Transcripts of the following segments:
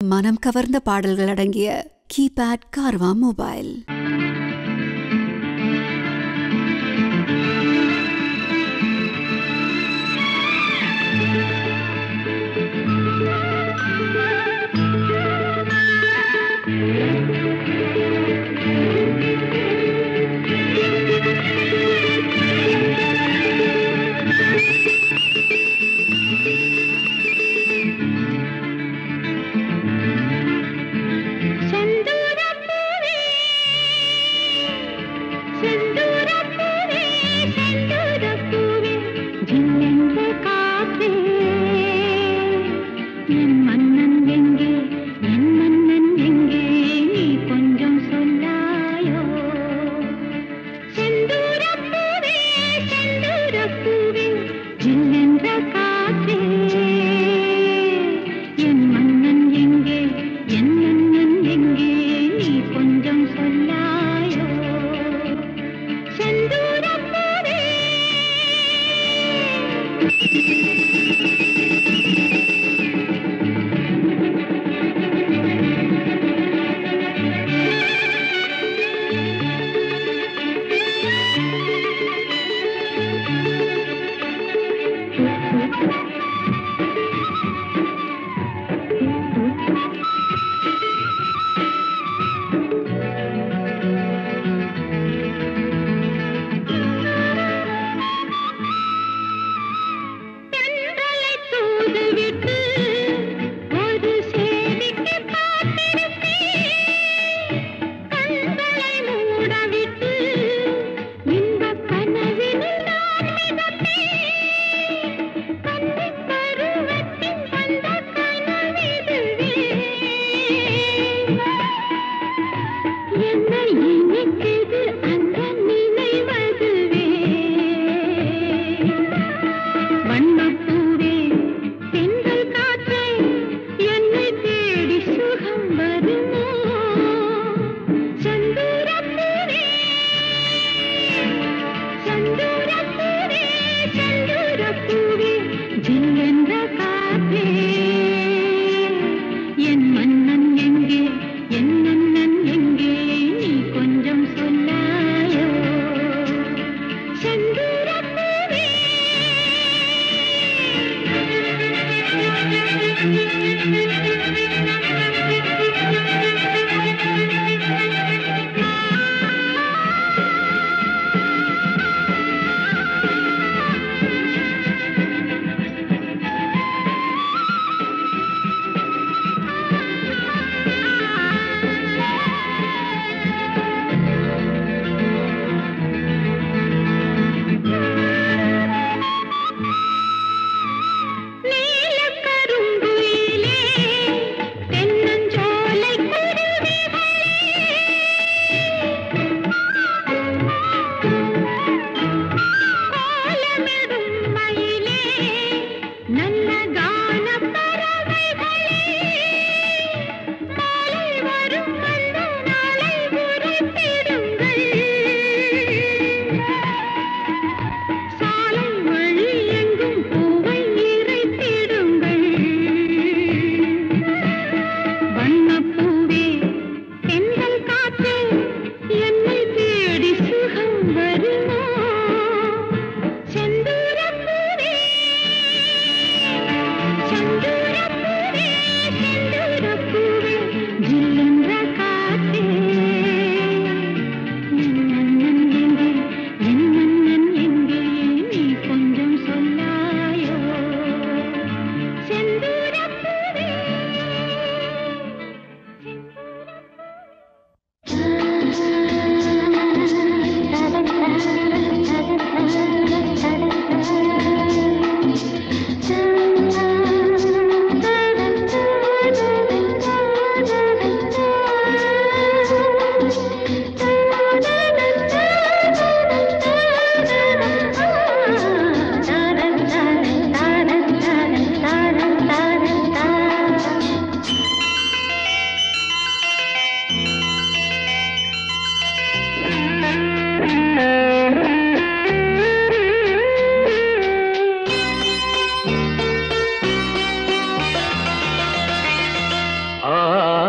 மனம் கவர்ந்த பாடல்கள் அடங்கிய கீபேட் கார்வா மொபைல் செந்தூரப்பூவே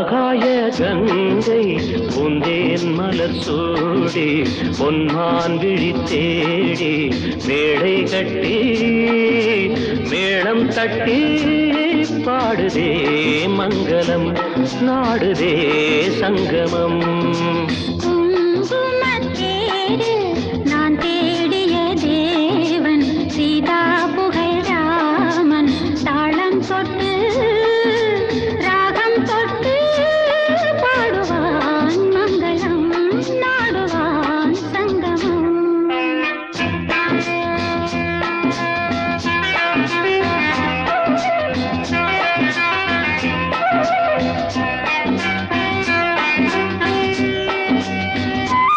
ஆகாய கங்கை பூந்தேன் மலர் சூடி பொன்மான் விழி தேடி மேடை கட்டி மேளம் தட்டி பாடுதே மங்களம் நாடுதே சங்கமம் குங்குமத்தேரு நான் தேடிய தேவன் சீதா புகழ் ராமன் தாளம் தொட்டு ராகம் தொட்டு பாடுவான் மங்களம் நாடுவான் சங்கமம்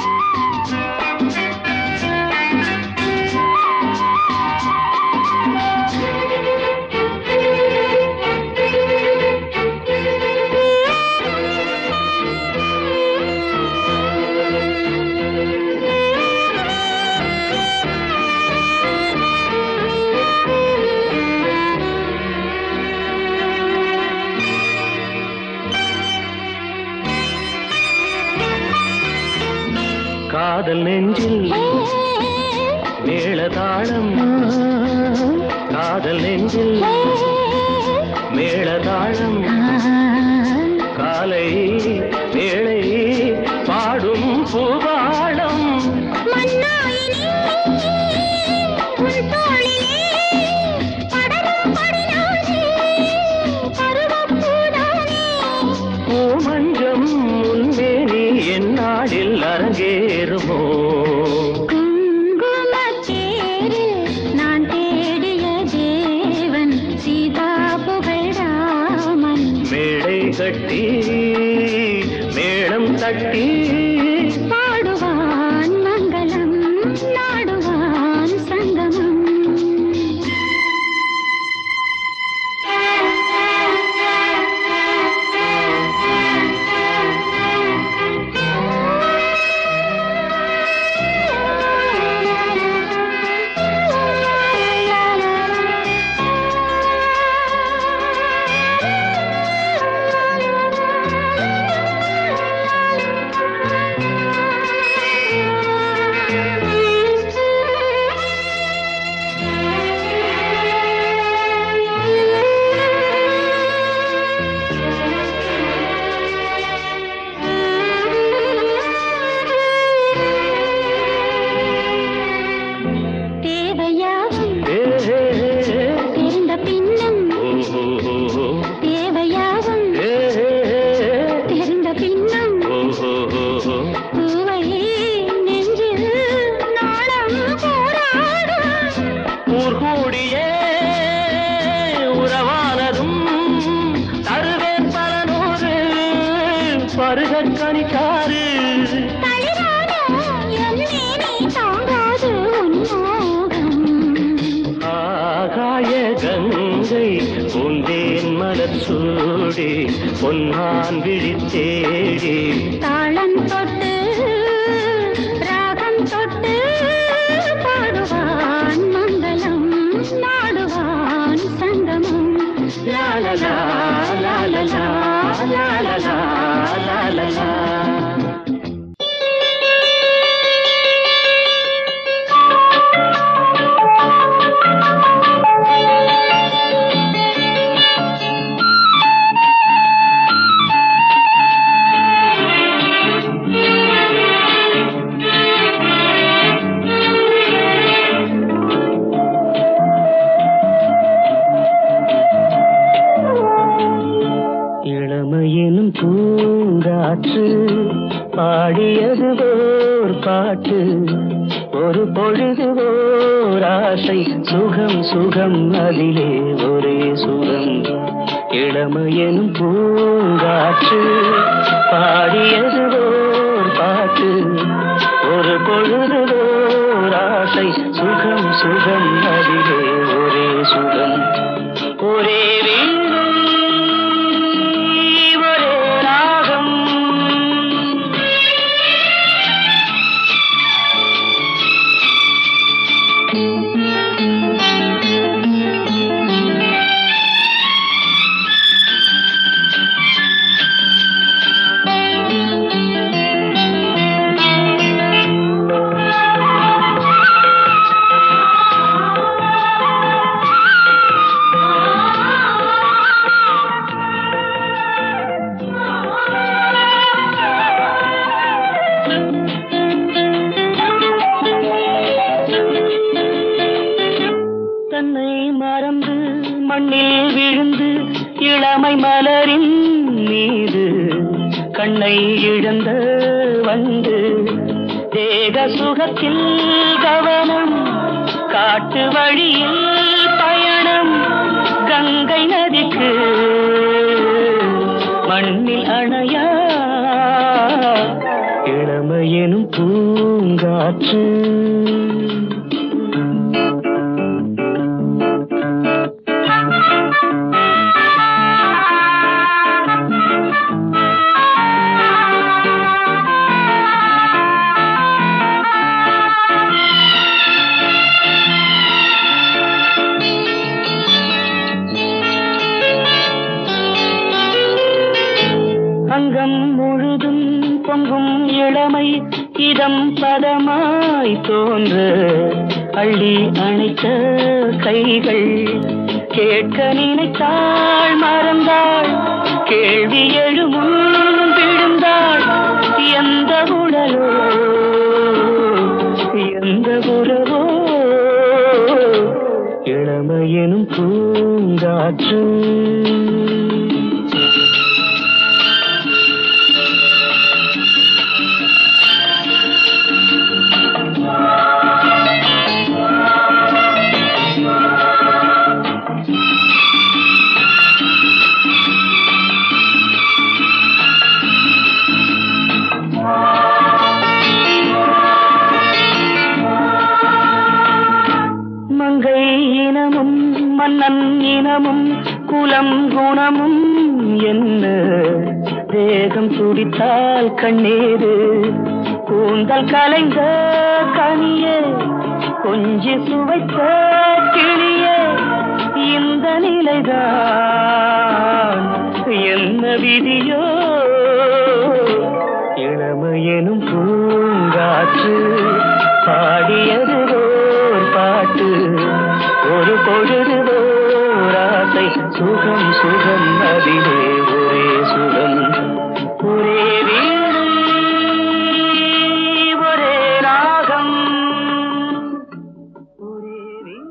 காதல் நெஞ்சில் மேளதாளம் காதல் நெஞ்சில் மேளதாளம் காலை வேளை பாடும் பூபாளம் மன்னாயினி உன் தோளிலே படரும் படினானே பருவப்பூதானே பூமஞ்சம் முன்மேனி எந்நாளில் அரங்கேறுமோ குங்குமத்தேரு நான் தேடிய தேவன் சீதா புகழ் ராமன் மேடை கட்டி மேளம் தட்டி பாடுவான் மங்களம் நாடுவான் சங்கமம் தேவையாகும் ஏ, ஏ, ஏ, தெரிந்த பின்னும் ஓ, ஓ, ஓ, ஓ. தேவையாகும் ஏ, ஏ, ஏ, தெரிந்த பின்னும் ஓ, ஓ, ஓ, ஓ. பூவை நெஞ்சில் நாளம் போராடும் ஊர்கூடியே உறவானதும் தருவேன் பல நூறு பருகக் கனிக்காரு தளிரான என் மேனி தாங்காது உன் மோகம் ஆகாய கங்கை பூந்தேன் மலர் சூடி பொன்னான் விழி தேடி தாளம் தொட்டு ராகம் தொட்டு பாடுவான் மங்களம் நாடுவான் சங்கமம் லாலலா, லாலலா, லாலலா, லாலலா. இளமையினும் பூங்காற்று பாடியது ஓர் பாட்டு ஒரு பொழுது ஓர் ஆசை சுகம் சுகம் அதிலே ஒரே சுகம் இளமையினும் பூங்காற்று பாடியது ஓர் பாட்டு ஒரு பொழுது ஓர் ஆசை சுகம் சுகம் அதிலே ஒரே சுகம் ஒரே வீணை ஒரே ராகம் கண்ணை இழந்த வந்து தேக சுகத்தில் கவனம் காட்டு வழியில் பயணம் கங்கை நதிக்கு மண்ணில் அணையா இளமையெனும் பூங்காற்று அங்கம் முழுதும் பொங்கும் இளமை இதம் பதமாய் தோன்ற அள்ளி அணைத்த கைகள் கேட்க நினைத்தாள் மறந்தாள் கேள்வி எழுமுன் விழுந்தாள் எந்த உடலோ எந்த உறவோ இளமையெனும் பூங்காற்று மங்கை இனமும் மன்னன் இனமும் குலம் குணமும் என்ன தேகம் துடித்தால் கண்ணீரு கூந்தல் கலைந்த கனியே கொஞ்சி சுவைத்த கிளியே இந்த நிலைதான் என்ன விதியோ இளமையெனும் பூங்காற்று பாடியது ஓர் பாட்டு ஒரு பொழுது ஓர் ஆசை சுகம் சுகம் அதிலே ஒரே சுகம் ஒரே வீடு ஒரே ராகம் ஒரே வீடு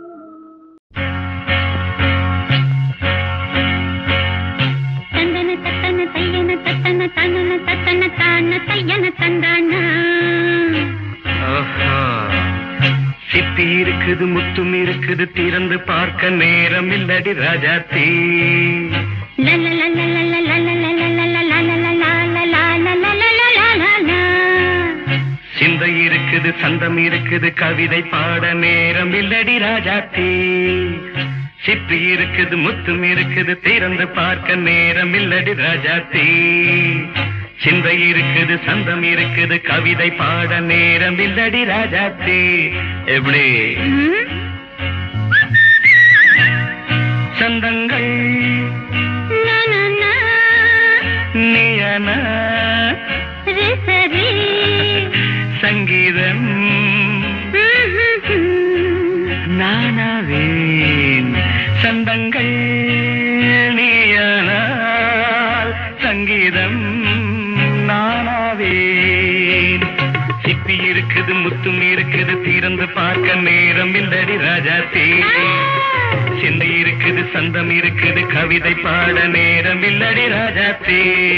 தந்தன தத்தன தையன தத்தன தனன தத்தன தான தையன தந்தான ஆஹா. சிப்பி இருக்குது முத்தும் இருக்குது திறந்து பார்க்க நேரம் இல்லடி ராஜாத்தி சிந்தை இருக்குது சந்தம் இருக்குது கவிதை பாட நேரம் இல்லடி ராஜாத்தி சிப்பி இருக்குது முத்தும் இருக்குது திறந்து பார்க்க நேரம் இல்லடி ராஜாத்தி சிந்தை இருக்குது சந்தம் இருக்குது கவிதை பாட நேரம் இல்லடி ராஜாத்தி எப்படி சந்தங்கள் நீயன சங்கீதம் நானாவேன் சந்தங்கள் நீயானால் சங்கீதம் நானாவேன் சிப்பி இருக்குது முத்தும் இருக்குது திறந்து பார்க்க நேரம் இல்லடி ராஜா தே சிந்தை இருக்குது சந்தம் இருக்குது கவிதை பாட நேரம் இல்லடி ராஜா தே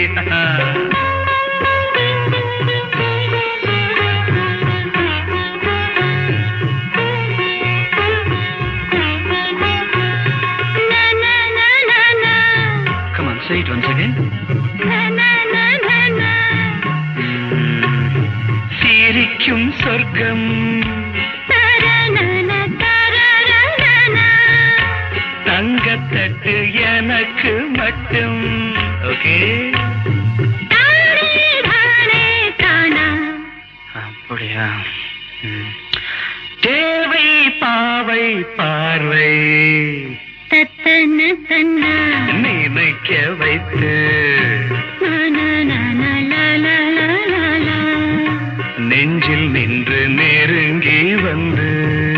Come on, say it once again. சிரிக்கும் சொர்க்கம் தங்கத்தட்டு எனக்கு மட்டும் ஓகே அப்படியா ம். தேவை பாவை பார்வை நினைக்க வைத்து நெஞ்சில் நின்று நெருங்கி வந்து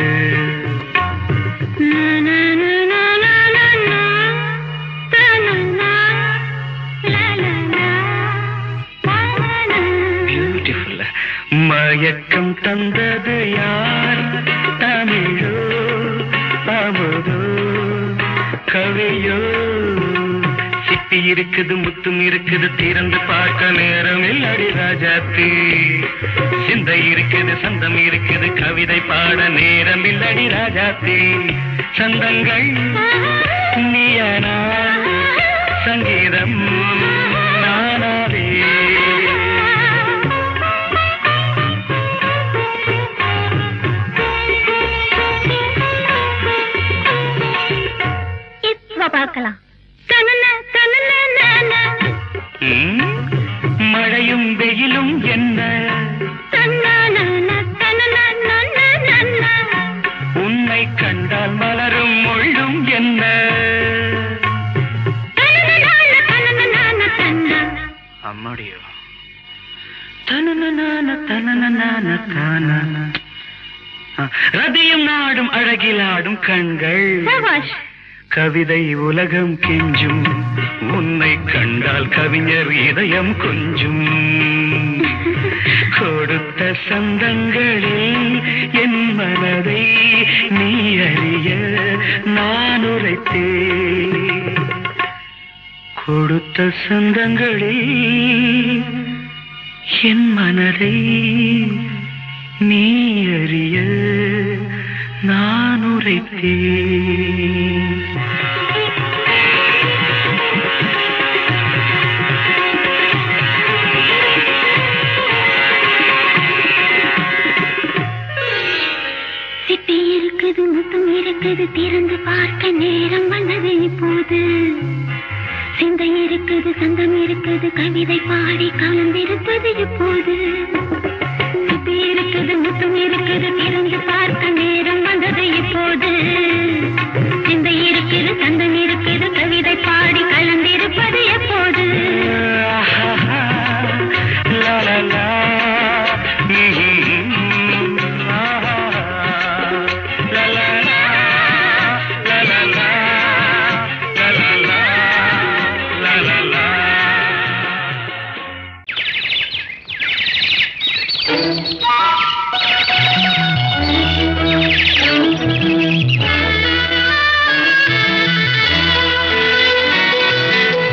பியூட்டிஃபுல் மயக்கம் தந்தது யார் தமிழோ அமுதோ கவியோ சிப்பி சிப்பி இருக்குது முத்தும் இருக்குது திறந்து பார்க்க நேரம் இல்லடி ராஜாத்தி சிந்தை இருக்குது சந்தம் இருக்குது கவிதை பாட நேரம் இல்லடி ராஜாத்தி சந்தங்கள் நீயனா சங்கீதம் நானாவே இப்ப பார்க்கலாம் தனன தனன நான ம், மழையும் வெயிலும் என்ன தன்னான தனன நன்ன நன்ன உன்னை கண்டால் மலரும் முள்ளும் என்ன தனன நான தனன நான தன்ன அம்மாடியோ தனனனான தனனனான தானா. ஆ, ரதியும் நாடும் அழகிலாடும் கண்கள் சபாஷ் கவிதை உலகம் கெஞ்சும் உன்னை கண்டால் கவிஞர் இதயம் கொஞ்சும் கொடுத்த சந்தங்களில் என் மனதை நீ அறிய நான் உரைத்தேன் கொடுத்த சந்தங்களில் என் மனதை நீ அறிய நான் உரைத்தேன் சிப்பி இருக்குது முத்தம் இருக்குது திறந்து பார்க்க நேரம் வந்தது இப்போது சிந்தை இருக்குது சந்தம் இருக்குது கவிதை பாடி கலந்திருப்பது இப்போது சிப்பி இருக்குது முத்தம் இருக்குது திறந்து பார்க்க நேரம் வந்தது இப்போது சிந்தை இருக்குது சந்தம் இருக்குது கவிதை பாடி கலந்திருப்பது எப்போது லா லா லா ம்ஹும். ஆஹா. லா லா லா. லா லா லா. லா லா லா. லா லா லா. ஆ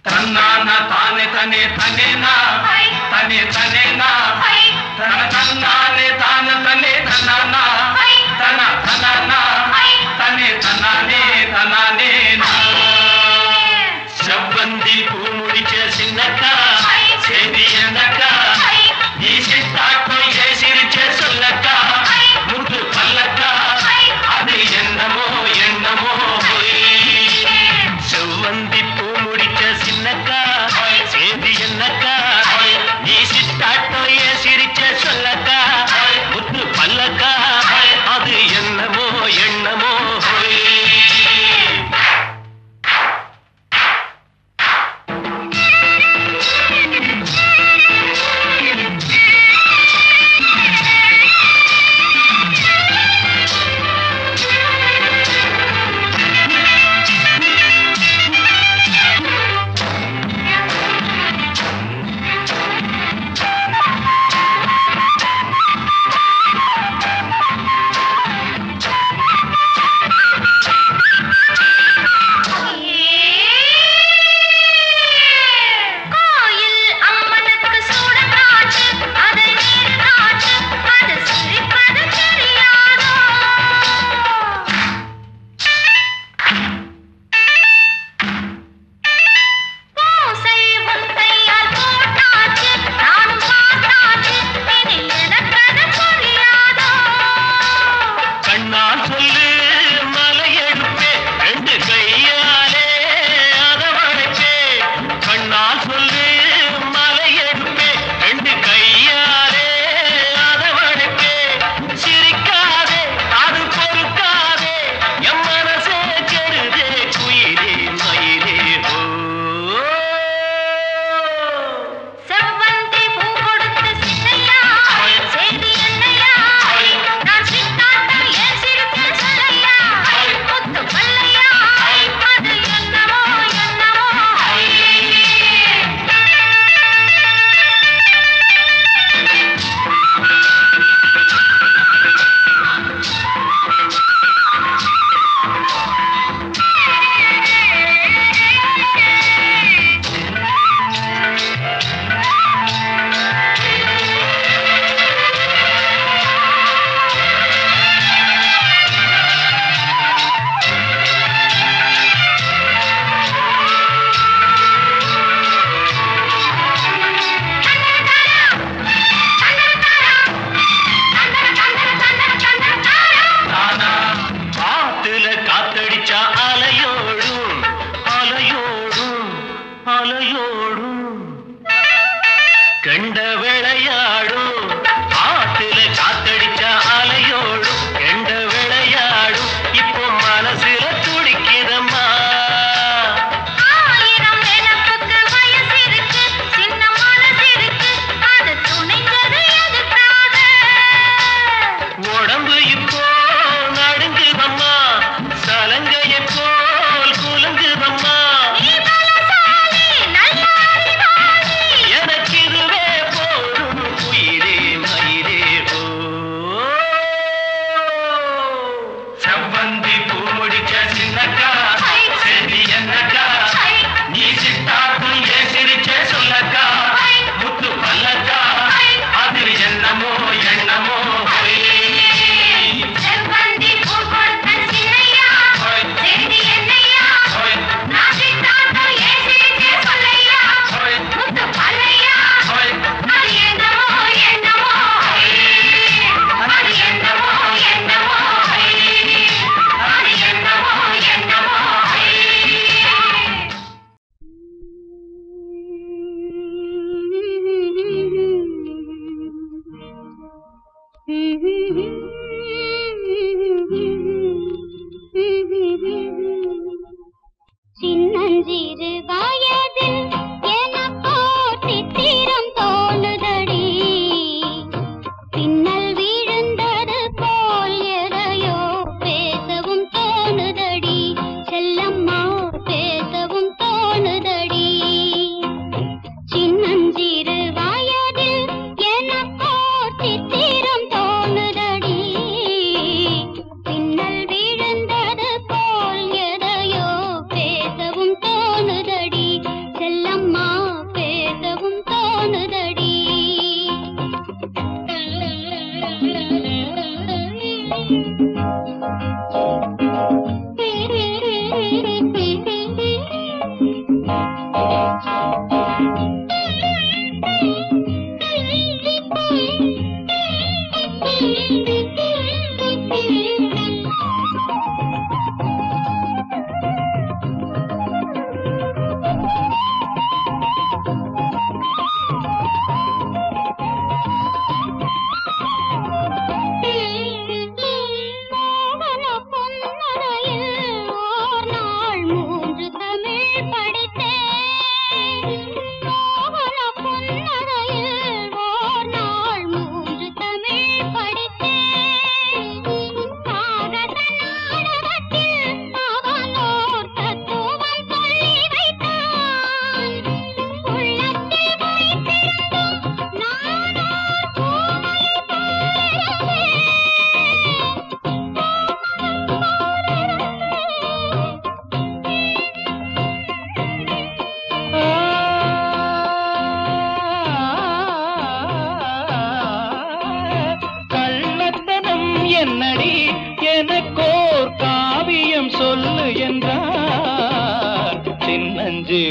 தன்னான தானே தனே தனேனா தனே தனேனா தன தன்னானே தான தனே தன்னானா தன தனானா தனே தன்னானே தனானே செவ்வந்தி பூ முடிச்ச சின்னக்கா செய்தி என்னக்கா நீ சித்தாட்டம் ஏ சிரிச்ச சொல்லக்கா முத்து பல்லக்கா அது என்னமோ என்னமோ பொய். செவ்வந்தி பூ முடிச்ச சின்னக்கா செய்தி என்னக்கா நீ சித்தாட்டம் ஏ சிரிச்ச சொல்லக்கா முத்து பல்லக்கா அது என்னமோ என்னமோ பொய். கோயில் அம்மனுக்கு சூட காட்டு அதை நீர் காட்டு அது சிரிப்பது தெரியாதோ பூசை உன் கையால் போட்டாச்சு நானும் பார்த்தாச்சு இனி எனக்கது புரியாதோ கண்ணால் சொல்லு மலை எடுப்பே ரெண்டு கையாலே அதவழைப்பே கண்ணால் சொல்லு மலை எடுப்பே ரெண்டு கையாலே அதவழைப்பே சிரிக்காதே அது பொறுக்காதே என் மனசே கெடுதே குயிலே மயிலே ஓ செவ்வந்தி பூ கொடுத்து சின்னையா செய்தி என்னையா நான் சித்தாட்டம் ஏன் சிரிப்பேன் சொல்லையா முத்து பல்லையா அது என்னமோ என்னமோ தானா ஆத்துல காத்தடிச்சா அலையோடும் அலையோடும் அலையோடும் கண்ட விளையாடும் ஆத்துல காத்தடிச்சா அலையோடும் கண்ட விளையாடும் இப்போ மனசுல துடிக்குதம்மா ஆயிரம் நினப்புக்கு வயசு இருக்கு சின்ன மனசு இருக்கு அது துணைஞ்சது எதுக்காக உடம்பு இப்போ நடுங்குதம்மா சலங்கைய போல் குலுங்குதம்மா நீ பலசாலி நல்ல அறிவாளி எனக்கு இதுவே போதும் உயிரே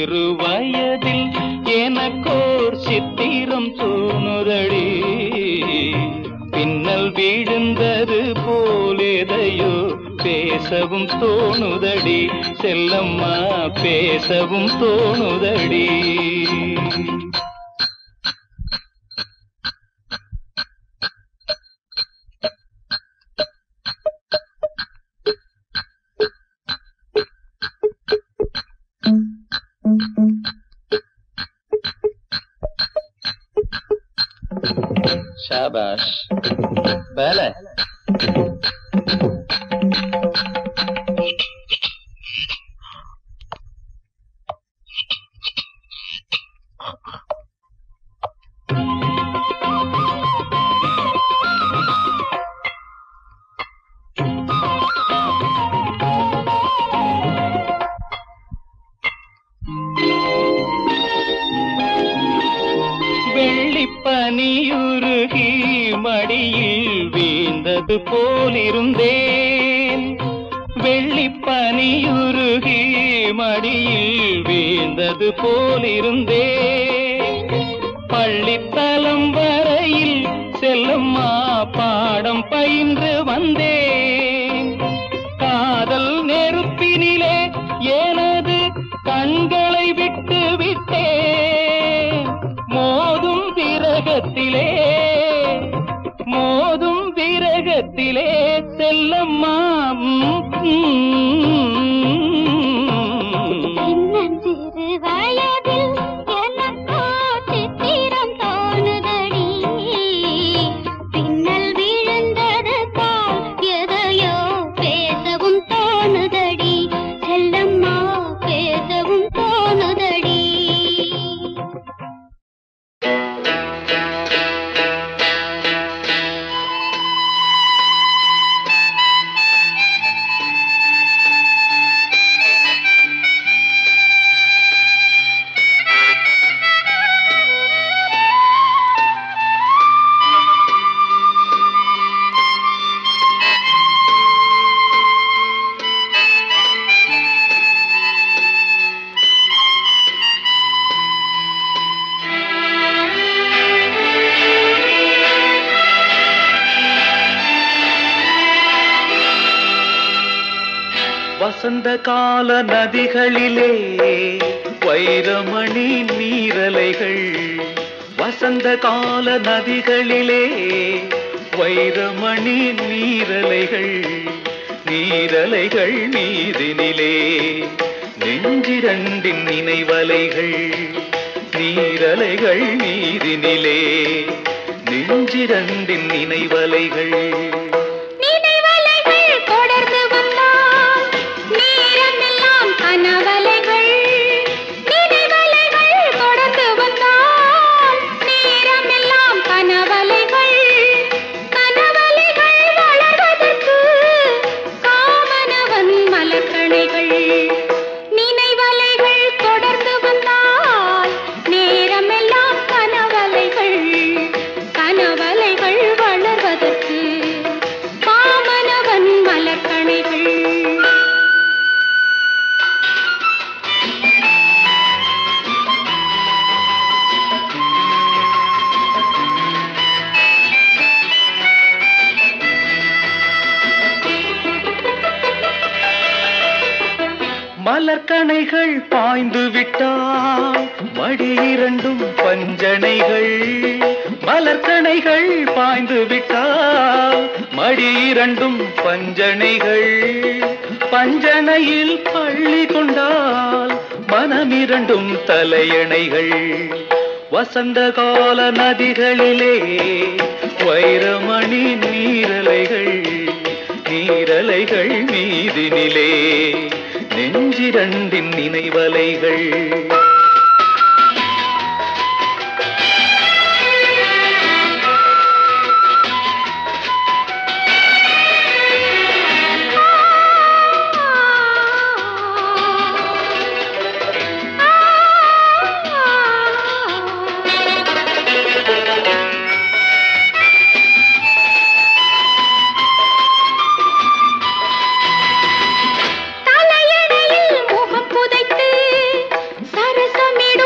சிறு வயதில் எனக்கோர் சித்திரம் தோணுதடி பின்னல் விழுந்தது போலேதையோ பேசவும் தோணுதடி செல்லம்மா பேசவும் தோணுதடி ஷாபாஷ் வேலை வெள்ளிப்பனியுருகி மடியில் வீழ்ந்தது போலிருந்தேன் வெள்ளிப்பனியுருகி மடியில் வீழ்ந்தது போலிருந்தேன் பள்ளித்தலம் வரையில் செல்லும்மா பாடம் பயின்று வந்தேன் காதல் நெருப்பினிலே எனது கண்களை விட்டு விட்டேன் மோதும் விரகத்திலே மோதும் விரகத்திலே செல்லம்மா ம், ம். சிறு வயதில் எனக்கோ சித்திரம் தோணுதடி பின்னல் விழுந்தது போல் எதையோ பேசவும் தோணுதடி செல்லம்மா பேசவும் தோணுதடி வசந்த கால நதிகளிலே வைரமணி நீரலைகள் வசந்த கால நதிகளிலே வைரமணி நீரலைகள் நீரலைகள் மீதினிலே நெஞ்சிரண்டின் நினைவலைகள் நீரலைகள் மீதினிலே நெஞ்சிரண்டின் நினைவலைகள் நினைவலைகள் தொடர்ந்து வந்தால் நேரமெல்லாம் கனவலைகள் நினைவலைகள் தொடர்ந்து வந்தால் நேரமெல்லாம் கனவலைகள் கனவலைகள் வளர்வதற்கு காமனவன் மலர்கணைகள் நினைவலைகள் தொடர்ந்து வந்தால் நேரமெல்லாம் கனவலைகள் கனவலைகள் வளர்வதற்கு காமனவன் மலர்கணைகள் மலர்கணைகள் பாய்ந்து விட்டால் மடி இரண்டும் பஞ்சனைகள் மலர்கணைகள் பாய்ந்து விட்டால் மடி இரண்டும் பஞ்சனைகள் பஞ்சனையில் பள்ளி கொண்டால் மனமிரண்டும் தலையணைகள் வசந்த கால நதிகளிலே வைரமணி நீரலைகள் நீரலைகள் மீதினிலே நெஞ்சிரண்டின் நினைவலைகள் தலையணையில் முகம் புதைத்து சர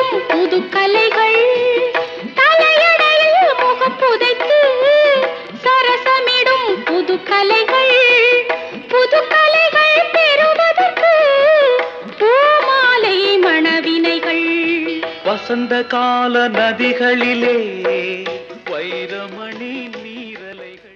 புது கலைகள் தலையடையில் முகம் புதைத்து சரசமிடும் புது கலைகள் புது கலைகள் பெறுவதற்கு பூமாலை மணவினைகள் வசந்த கால நதிகளிலே வைரமணி நீரலைகள்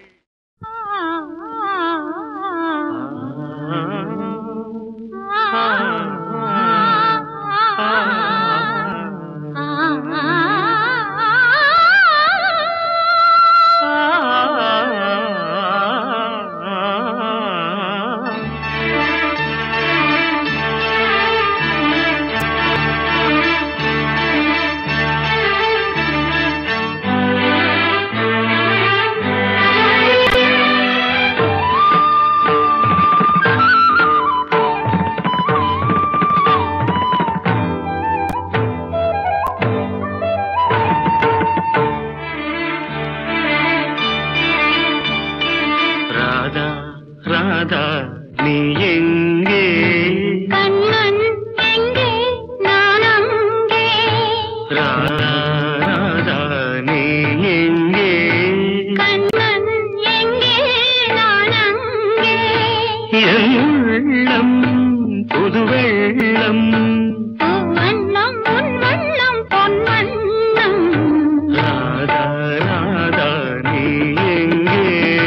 ராதா ராதா நீ எங்கே கண்ணன் எங்கே நான் அங்கே ராதா ராதா நீ எங்கே கண்ணன் எங்கே நான் அங்கே என் உள்ளம் புது வெள்ளம் வண்ணம் உன் வண்ணம் பொன் வண்ணம் ராதா ராதா நீ எங்கே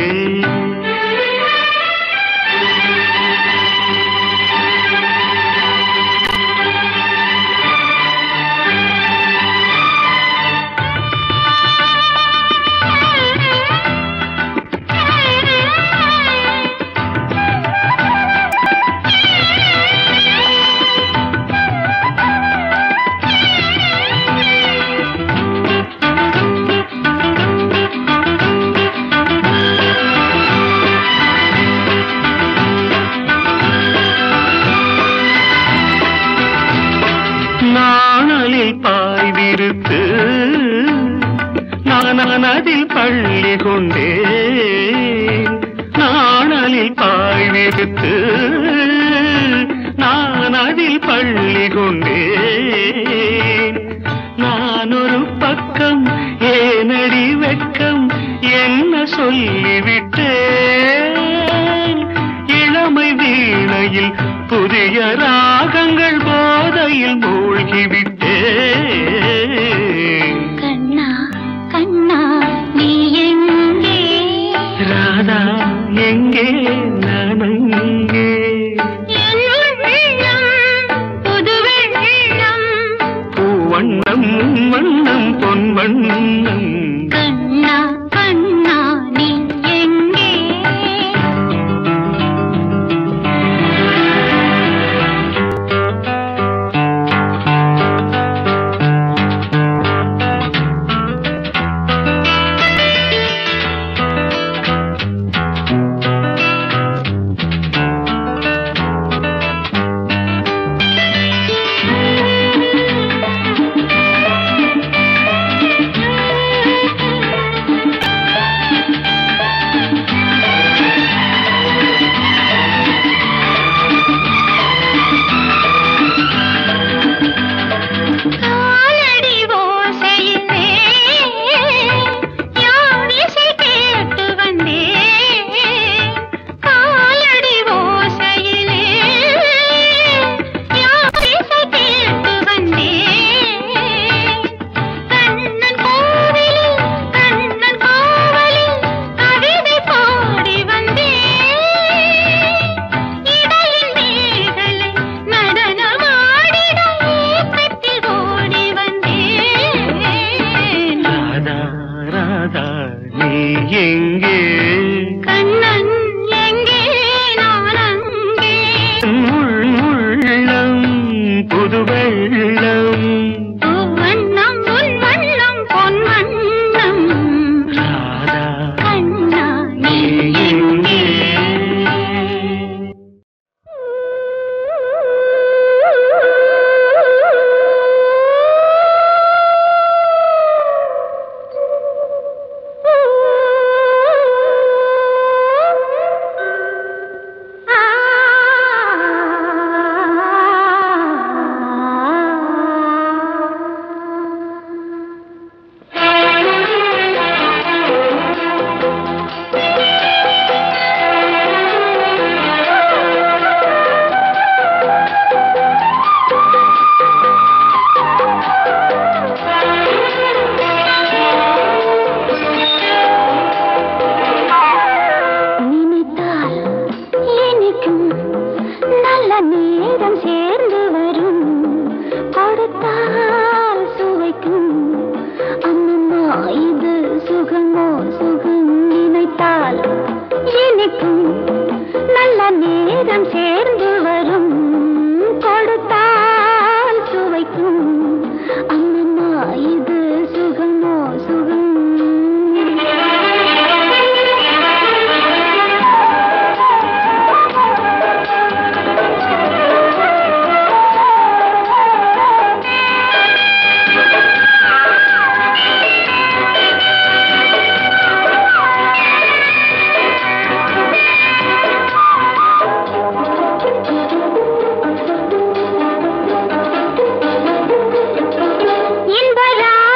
நாணலில் பாய்விருத்து நான் அதில் பள்ளி கொண்டேன் நாணலில் பாய்விருத்து நான் அதில் பள்ளி கொண்டேன் நான் ஒரு பக்கம் ஏனடி வெட்கம் என்ன சொல்லிவிட்டேன் இளமை வீணையில் புதிய ராகங்கள் போதையில் மூழ்கிவிட்டேன் கண்ணா கண்ணா நீ எங்கே ராதா எங்கே நான் அங்கே என் உள்ளம் புது வெள்ளம் பூவண்ணம் வண்ணம் பொன் வண்ணம் கண்ணா கண்ணா நீ எங்கே காலடி ஓசையிலே யார் இசை கேட்டு வந்தேன் காலடி ஓசையிலே யார் இசை கேட்டு வந்தேன் கண்ணன் கோவிலில் கண்ணன் கோவலில் கவிதை பாடி வந்தேன் இடையில் மேகலை நடனமாடிட ஏக்கத்தில் ஓடி வந்தேன் ராதா ராதா நீ எங்கே கண்ணன் எங்கே நான் அங்கே உள்ளம் புது வெள்ளம் வண்ணம் உன் வண்ணம் பொன் வண்ணம் ராதா கண்ணா நீ நீ எங்கே ஆ இது சுகமோ சுகம் இன்பரா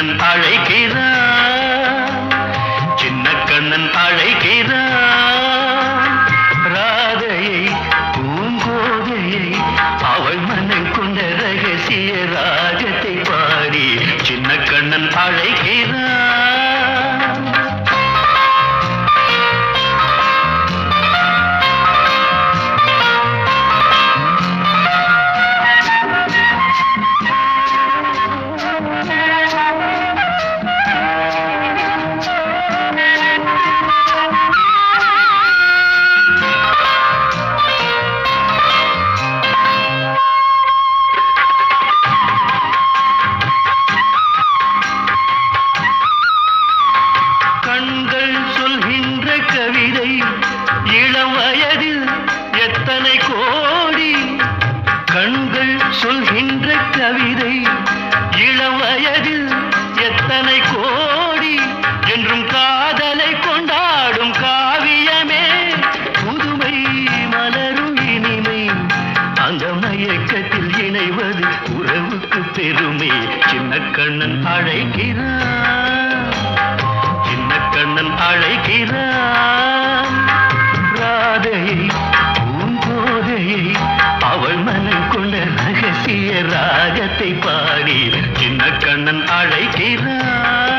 கண்ணன் அழைக்கிறான் சின்ன கண்ணன் அழைக்கிறான் ராதையை பூங்கோதையை அவள் மனம் கொண்ட ரகசிய ராகத்தை பாடி சின்ன கண்ணன் அழைக்கிறான் கண்கள் சொல்கின்ற கவிதை இளம் வயதில் எத்தனை கோடி கண்கள் சொல்கின்ற கவிதை இளம் வயதில் எத்தனை கோடி என்றும் காதலை கொண்டாடும் காவியமே புதுமை மலரும் இனிமை அந்த மயக்கத்தில் இணைவது உறவுக்கு பெருமை சின்ன கண்ணன் அழைக்கிறான் சின்ன கண்ணன் அழைக்கிறான் ராதையை பூங்கோதையை அவள் மனம் கொண்ட ரகசிய ராகத்தை பாடி சின்ன கண்ணன் அழைக்கிறான்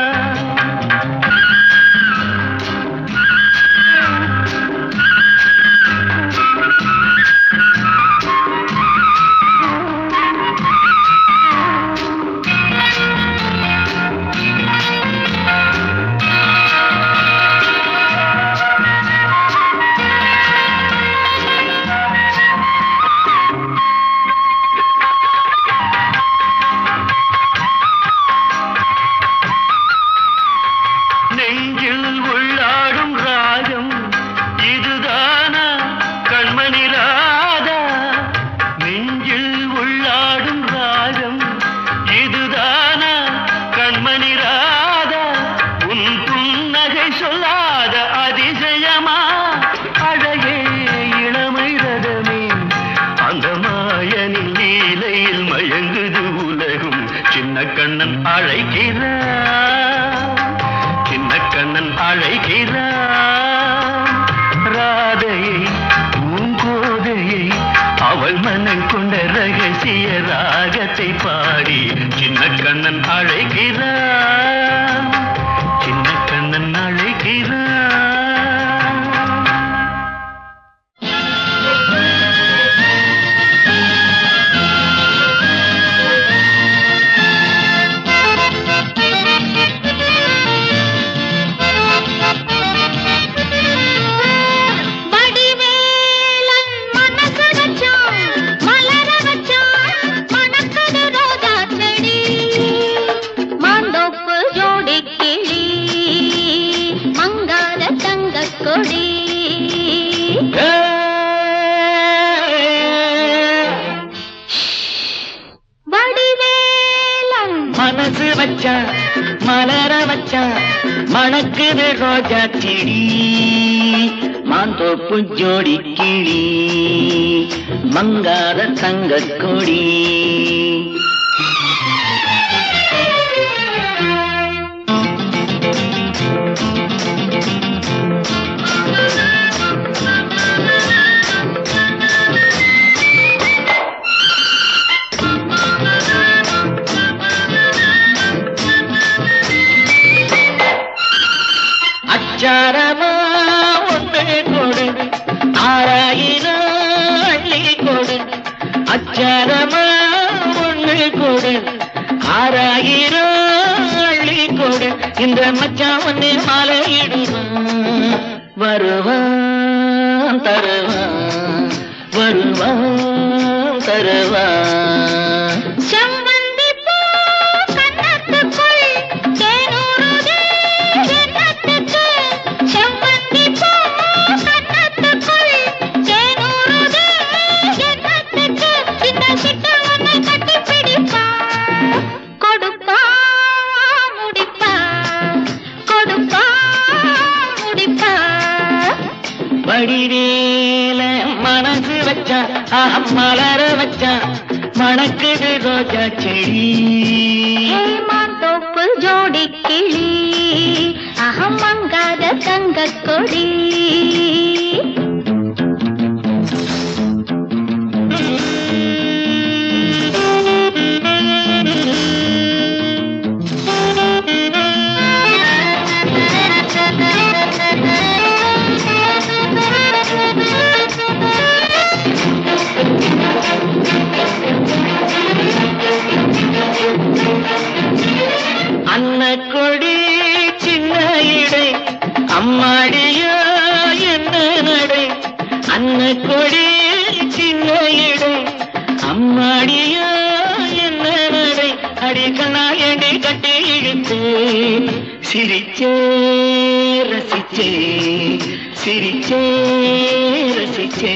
நெஞ்சில் உள்ளாடும் ராகம் இதுதானா கண்மணி ராதா நெஞ்சில் உள்ளாடும் ராகம் இதுதானா கண்மணி ராதா உன் புன்னகை சொல்லாத அதிசயமா அழகே இளமை ரதமே அந்த மாயனின் லீலையில் மயங்குது உலகும் சின்ன கண்ணன் அழைக்கிறான் சின்ன கண்ணன் அழைக்கிறான் ராதையை பூங்கோதையை அவள் மனம் கொண்ட ரகசிய ராகத்தை பாடி சின்ன கண்ணன் அழைக்கிறான் சின்ன கண்ணன் அழைக்கிறான் வடிவேலன் மனசு வச்சான், மலர வச்சான், மணக்குது ரோஜா செடி. மாந்தோப்பு ஜோடி கிளி, மங்காத தங்கக் கொடி வடிவேலன் மனசு வச்சா மலர வச்சா மணக்குது ரோஜா செடி மாந்தோப்பு ஜோடி கிளி மங்காத தங்க கொடி அச்சாரமா ஒன்று கொடு ஆறாயிரம் அள்ளி கொடு அச்சாரமா ஒன்று கொடு ஆறாயிரம் அள்ளி கொடு இந்த மச்சான் ஒன்று மாலையிடுவான் வருவான் தருவான் வருவான் தருவான் செவ்வந்தி பூ கன்னத்துக்குள் தேனூறுதே எண்ணத்துக்கு. செவ்வந்தி பூ கன்னத்துக்குள் தேனூறுதே எண்ணத்துக்கு. இந்த சிட்டு உன்னை கட்டிப் பிடிப்பான். கொடுப்பான், முடிப்பான். கொடுப்பான், முடிப்பான். வடிவேல மனசு வச்சா ஆஹா, மலர வச்சா மணக்குது ரோஜா செடி ஏமாந்தோப்பு மாந்தோப்பு ஜோடி கிளி அகம் மங்காத தங்க கொடி அன்ன கொடி சின்ன இடை அம்மாடியா என்ன நடை அன்ன கொடி சின்ன இடை அம்மாடியா என்ன நடை அடி கண்ணாயண்டி கட்டி இழுத்து சிரிச்சே ரசிச்சே சிரிச்சே ரசிச்சே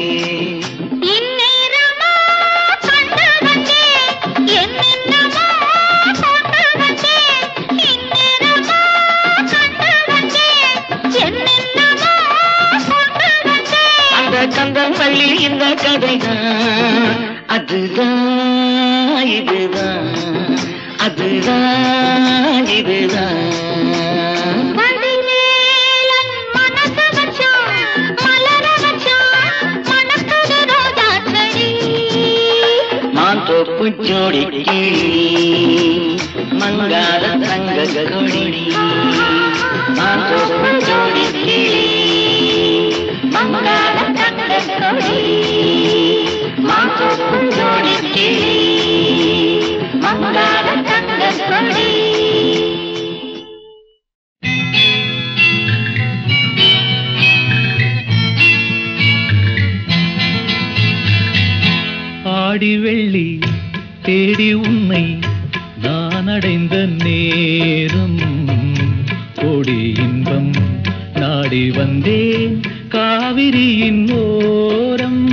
இந்நேரமா கண்டு வந்தேன் என்னென்னமோ கொண்டு வந்தேன் இந்நேரமா கண்டு வந்தேன் என்னென்னமோ கொண்டு வந்தேன் அந்த கந்தம் பள்ளி இந்த கதைதான் அதுதான் இதுதான் அதுதான் இதுதான் வடிவேலன் மனசு வச்சான், மலர வச்சான், மணக்குது ரோஜாச் செடி. மாந்தோப்பு ஜோடி கிளி மங்காத தங்க கொடி மாந்தோப்பு ஜோடி கிளி மங்காத தங்க கொடி மாந்தோப்பு ஜோடி கிளி மங்காத தங்க கொடி ஆடி வெள்ளி தேடி உன்னை நான் அடைந்த நேரம் கோடி இன்பம் நாடி வந்தேன் காவிரியின் ஓரம்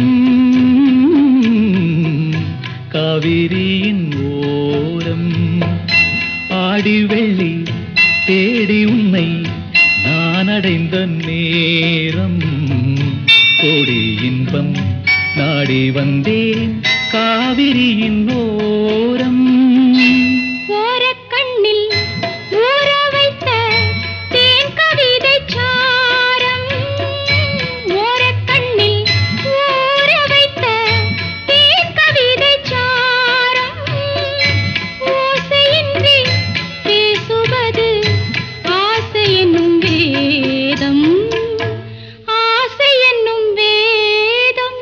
காவிரியின் ஓரம் ஆடி வெள்ளி தேடி உன்னை நான் அடைந்த நேரம் கோடி இன்பம் நாடி வந்தேன் காவிரியின் ஓரம் ஓரக்கண்ணில் ஊற வைத்த தேன் கவிதைச் சாரம். ஓரக்கண்ணில் ஊற வைத்த தேன் கவிதைச் சாரம். ஓசையின்றி பேசுவது ஆசை என்னும் வேதம் ஆசை என்னும் வேதம்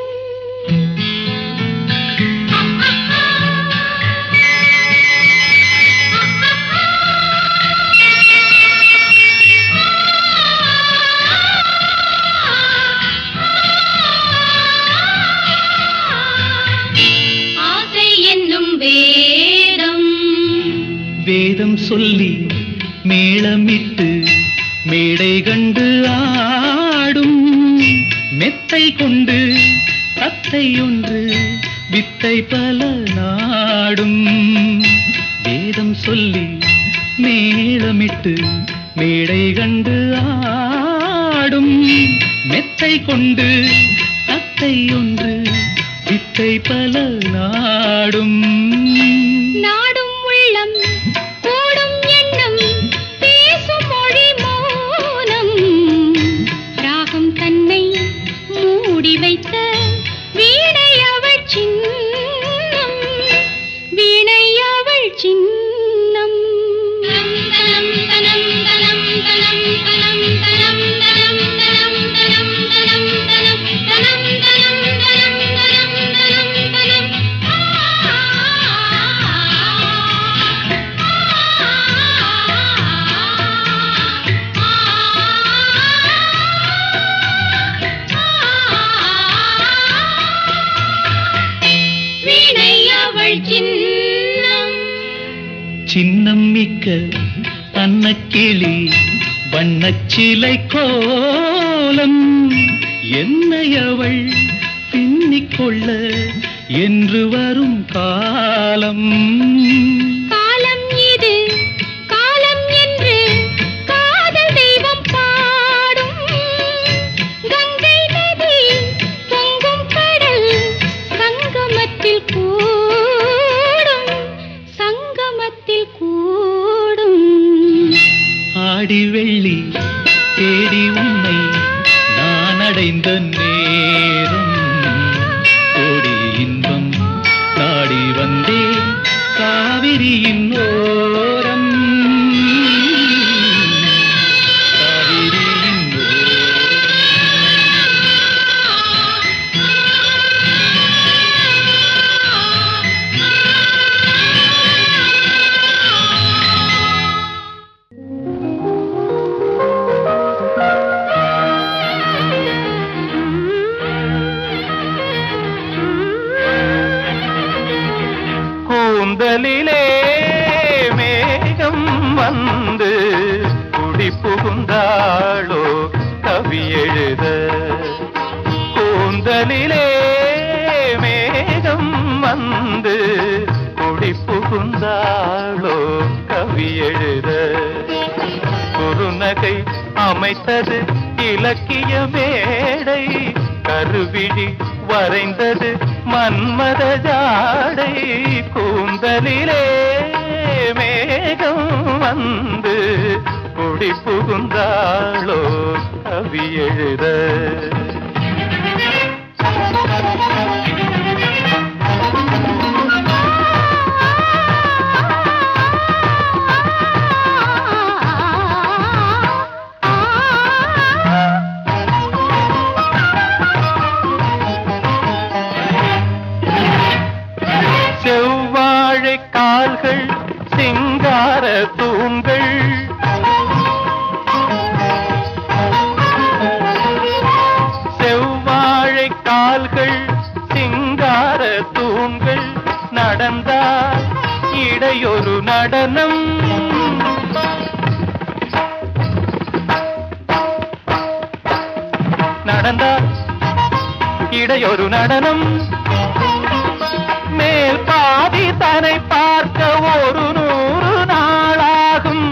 ஆசை என்னும் வேதம் வேதம் சொல்லி மேளமிட்டு மேடை கண்டு ஆடும் மெத்தை கொண்டு தத்தை ஒன்று வித்தை பல நாடும் வேதம் சொல்லி மேளமிட்டு மேடை கண்டு ஆடும் மெத்தை கொண்டு தத்தை ஒன்று வித்தை பல நாடும் நாடும் உள்ளம் கூடும் எண்ணம் பேசும் மொழி மௌனம் ராகம் தன்னை மூடி வைத்த வீணை அவள் சின்னம் வீணை அவள் சின்னம் தனம் தனம் தனம் தனம் தனம் தனம் தனம் தனம் தனம் தனம் தனம் தனம் தனம் தனம் தனம் தனம் தனம் வீணை அவள் சின்னம் சின்னம் மிக்க அன்னக்கிளி வண்ணச்சிலை கோலம் என்னை அவள் பின்னிக் கொள்ள என்று வரும் காலம் காலம் இது காலம் என்று காதல் தெய்வம் பாடும் கங்கை நதி பொங்கும் கடல் சங்கமத்தில் கூடும் சங்கமத்தில் கூடும் அடைந்த நேரம் கோடி இன்பம் நாடி வந்தேன் காவிரியின் ஓரம் காவிரியின் ஓரம் கூந்தலிலே மேகம் வந்து குடி புகுந்தாளோ கவி எழுத கூந்தலிலே மேகம் வந்து குடி புகுந்தாளோ கவி எழுத குறுநகை அமைத்தது இலக்கிய மேடை கருவிழி வரைந்தது மன்மத ஜாடை கூந்தலிலே மேகம் வந்து குடி புகுந்தாளோ கவி எழுத செவ்வாழை கால்கள் சிங்கார தூண்கள் செவ்வாழை கால்கள் சிங்கார தூண்கள் நடந்தால் இடையொரு நடனம் நடந்தால் இடையொரு நடனம் மேல் பாதி தன்னை பார்க்க ஒரு நூறு நாளாகும்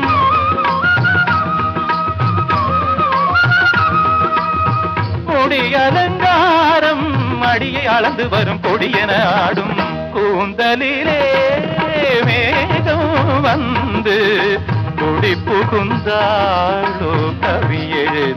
முடி அலங்காரம் அடியை அளந்து வரும் கொடியென ஆடும் கூந்தலிலே மேகம் வந்து குடி புகுந்தாளோ கவி எழுத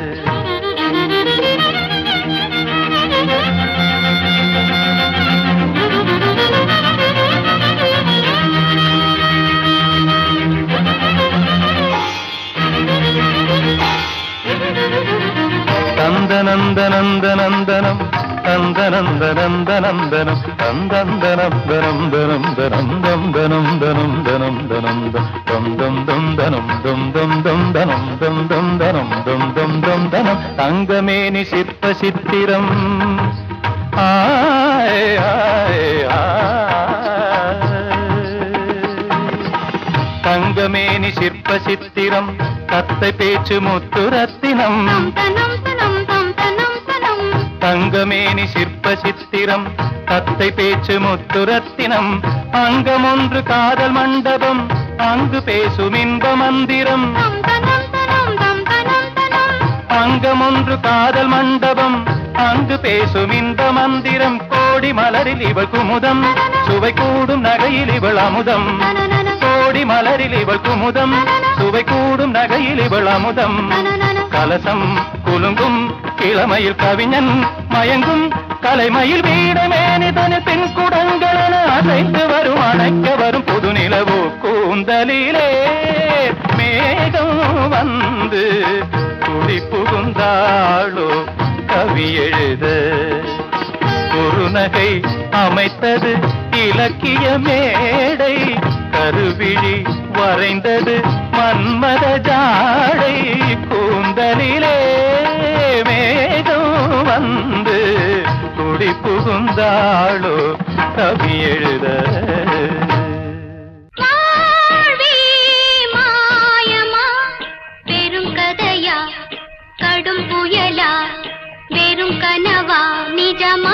நந்தனந்தனந்தனந்தனம் நந்தனந்தனந்தனந்தனம் நந்தந்தனந்தனந்தனம் தனம் தம் தனம் தனம் தனம் தனம் தம் தம் தம் தனம் தம் தம் தம் தனம் தம் தம் தனம் தம் தம் தம் தனம் தங்கமேனி சிற்ப சித்திரம் ஆய் ஆய் ஆய் தங்கமேனி சிற்ப சித்திரம் தத்தை பேச்சு முத்து ரத்தினம் தனம் தனம் தம் தனம் தனம் தங்கமேனி சிற்ப சித்திரம் தத்தை பேச்சு முத்து ரத்தினம் அங்கம் ஒன்று காதல் மண்டபம் அங்கு பேசும் இன்ப மந்திரம் தம் தனம் தனம் தம் தனம் தனம் அங்கம் ஒன்று காதல் மண்டபம் அங்கு பேசும் இன்ப மந்திரம் கோடி மலரில் இவள் குமுதம் சுவை கூடும் நகையில் இவள் அமுதம் நனநன கோடி மலரில் இவள் குமுதம் சுவை கூடும் நகையில் இவள் அமுதம் நனநன கலசம் குலுங்கும் இளமையில் கவிஞன் மயங்கும் கலைமயில் வீடமேனிதனு பின் குடங்களென அசைந்து வரும் அணைக்க வரும் புது நிலவு கூந்தலிலே மேகம் வந்து குடி புகுந்தாளோ கவி எழுத குறுநகை அமைத்தது இலக்கிய மேடை கருவிழி வரைந்தது மன்மத ஜாடை கூந்தலிலே மேகம் வந்து குடி புகுந்தாளோ கவி எழுத வாழ்வே மாயமா பெரும் கதையா கடும் புயலா வெறும் கனவா நிஜமா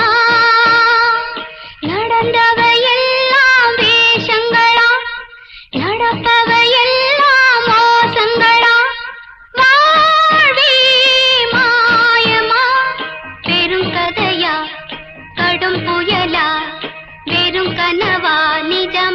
நடந்தவையெல்லாம் வேஷங்களா நடப்பவையெல்லாம் மோசங்களா வாழ்வே மாயமா பெரும் கதையா கடும் புயலா வெறும் கனவா நிஜமா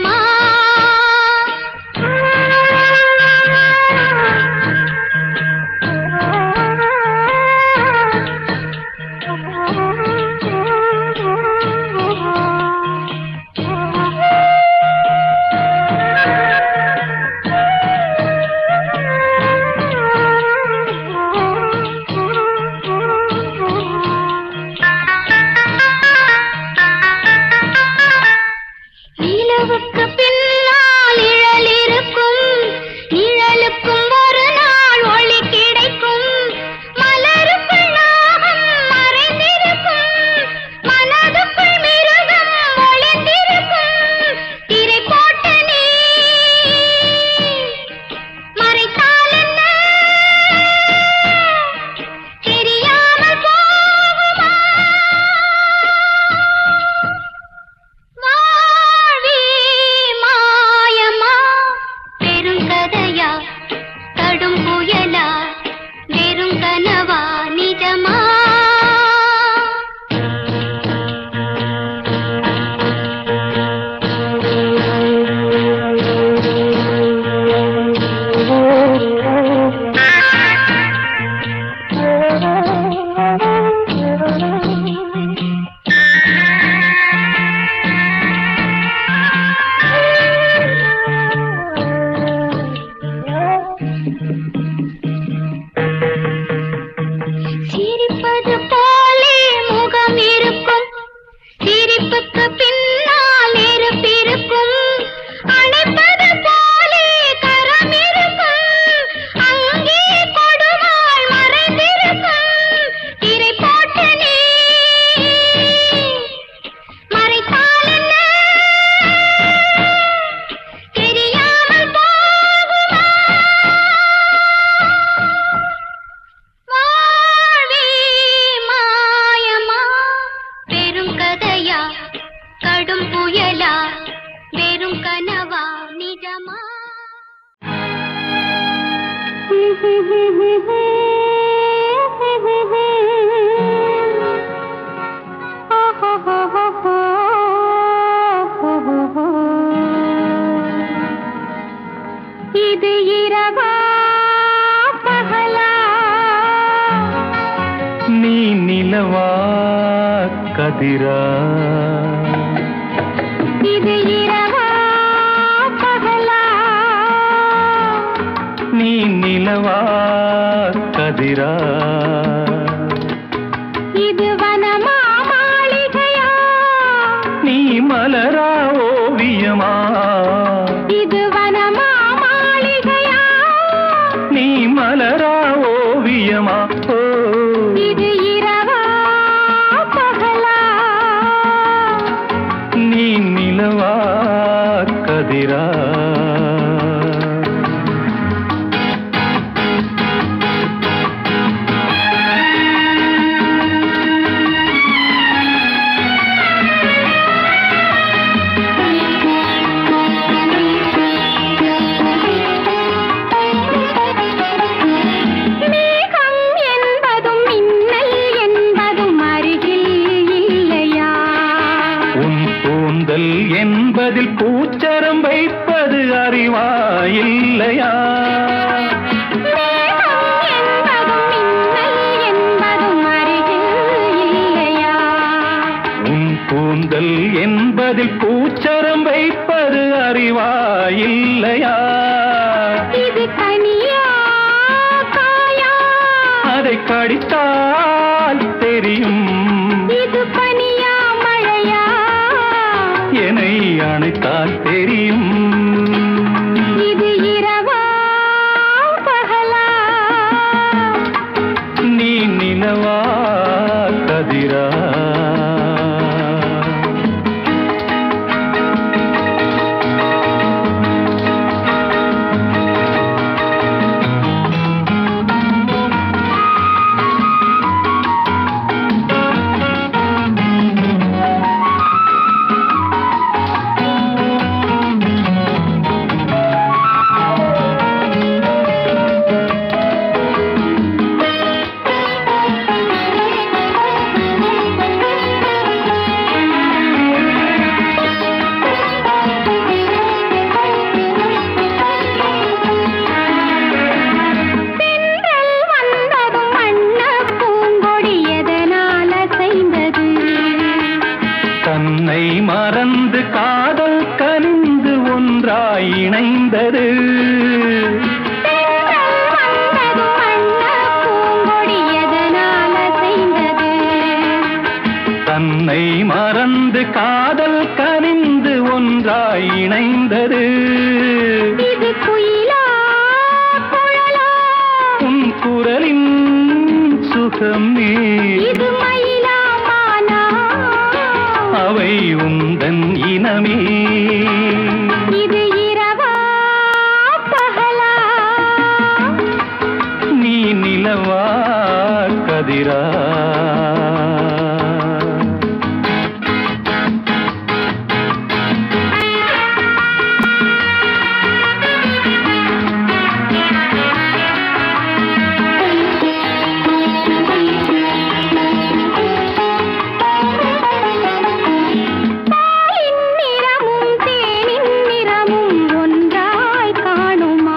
இது இரவா பகலா நீ நிலவா கதிரா இது இரவா பகலா நீ நிலவா கதிரா இது வனமா மாளிகையா நீ மலரா ஓவியமா இது வனமா மாளிகையா நீ மலரா ஓவியமா ஓ இது இரவா பகலா நீ நிலவா கதிரா மேகம் என்பதும் மின்னல் என்பதும் அருகில் இல்லையா உன் கூந்தல் என்பதில் பூச்சரம் வைப்பது அறிவா இல்லையா மேகம் என்பதும் மின்னல் என்பதும் அருகில் இல்லையா உன் கூந்தல் என்பதில் பூச்சரம் வைப்பது அறிவா இல்லையா இது கனியா காயா அதை கடித்தால் தெரியும் இது பனியா மழையா என்னை அணைத்தால் தெரியும் இது இரவா பகலா நீ நிலவா கதிரா தென்றல் வந்ததும் வண்ணப் பூங்கொடி எதனால் அசைந்தது? தன்னை மறந்து காதல் கனிந்து ஒன்றாய் இணைந்தது தென்றல் வந்ததும் வண்ணப் பூங்கொடி எதனால் அசைந்தது? தன்னை மறந்து காதல் கனிந்து ஒன்றாய் இணைந்தது இது குயிலா, குழலா? உன் குரலின் சுகமே இது மயிலா, மானா? அவை உந்தன் இனமே இது இரவா, பகலா? நீ நிலவா கதிரா பாலின் நிறமும் தேனின் நிறமும் ஒன்றாய் காணுமா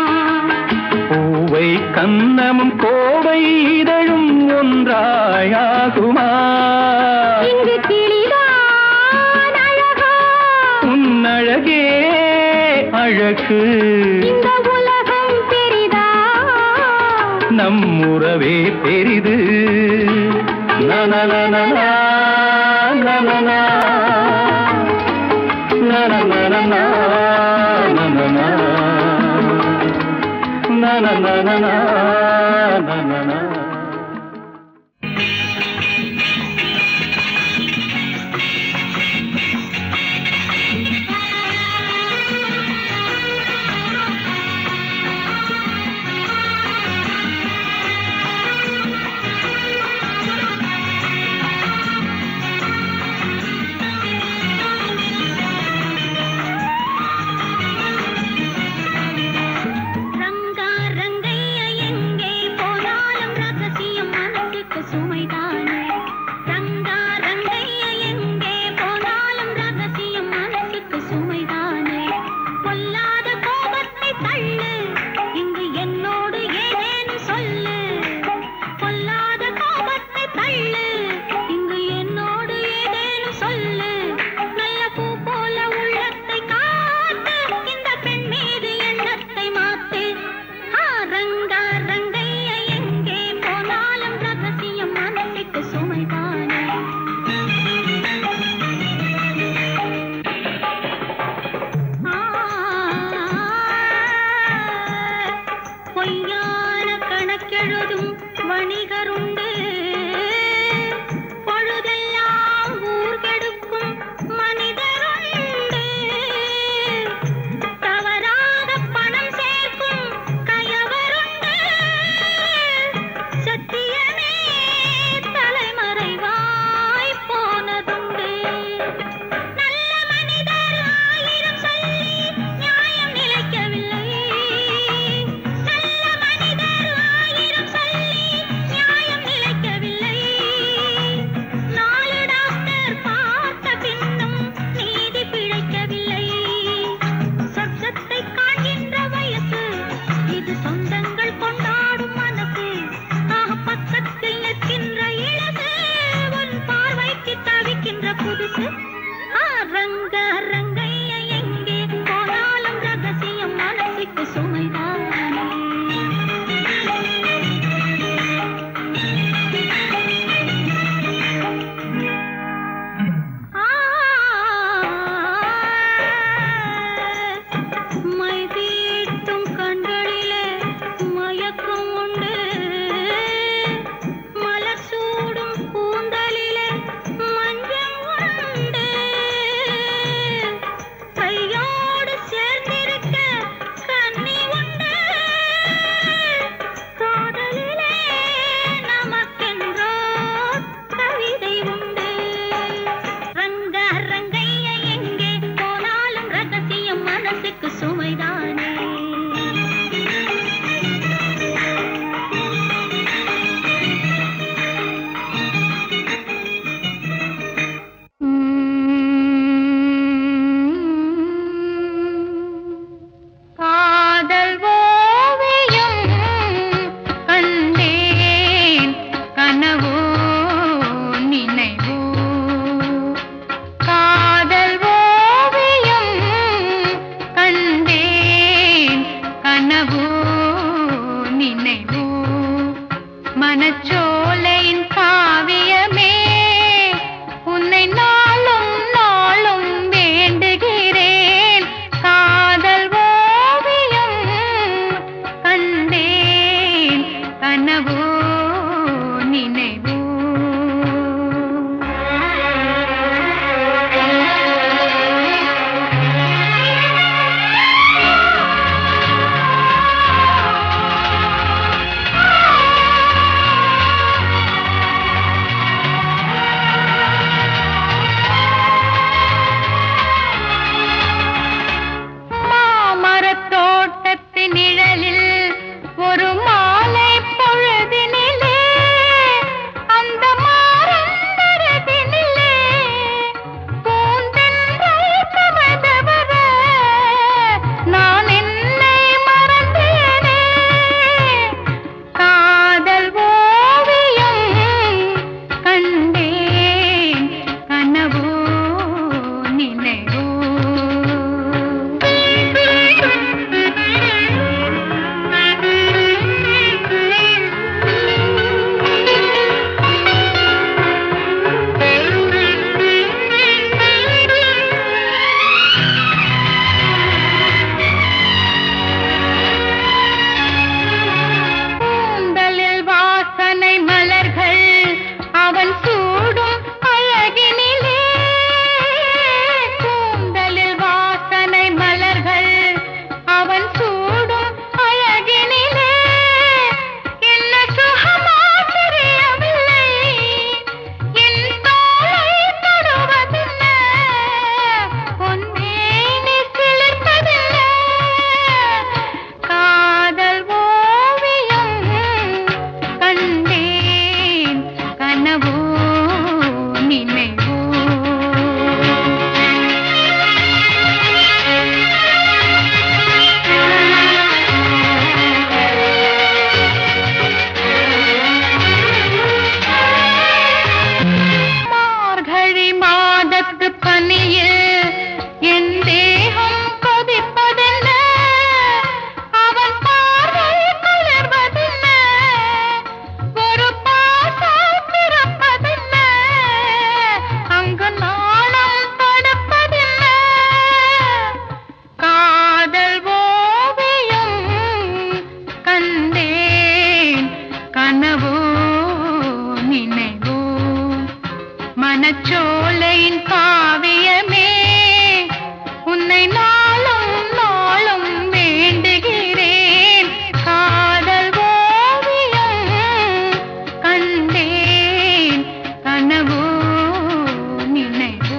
பூவை கன்னமும் கோவை இதழும் ஒன்றாயாகுமா இங்கு கிளிதான் அழகா உன் அழகே அழகு இந்த உலகம் பெரிதா நம் உறவே பெரிது நனநனனா, நனனா. நனநனனா, நனனா. நனநனனா, நனனா. ரங்கா ரங்கையா மனச்சோலையின் காவியமே உன்னை நாளும் நாளும் வேண்டுகிறேன் காதல் ஓவியம் கண்டேன் கனவோ நினைவோ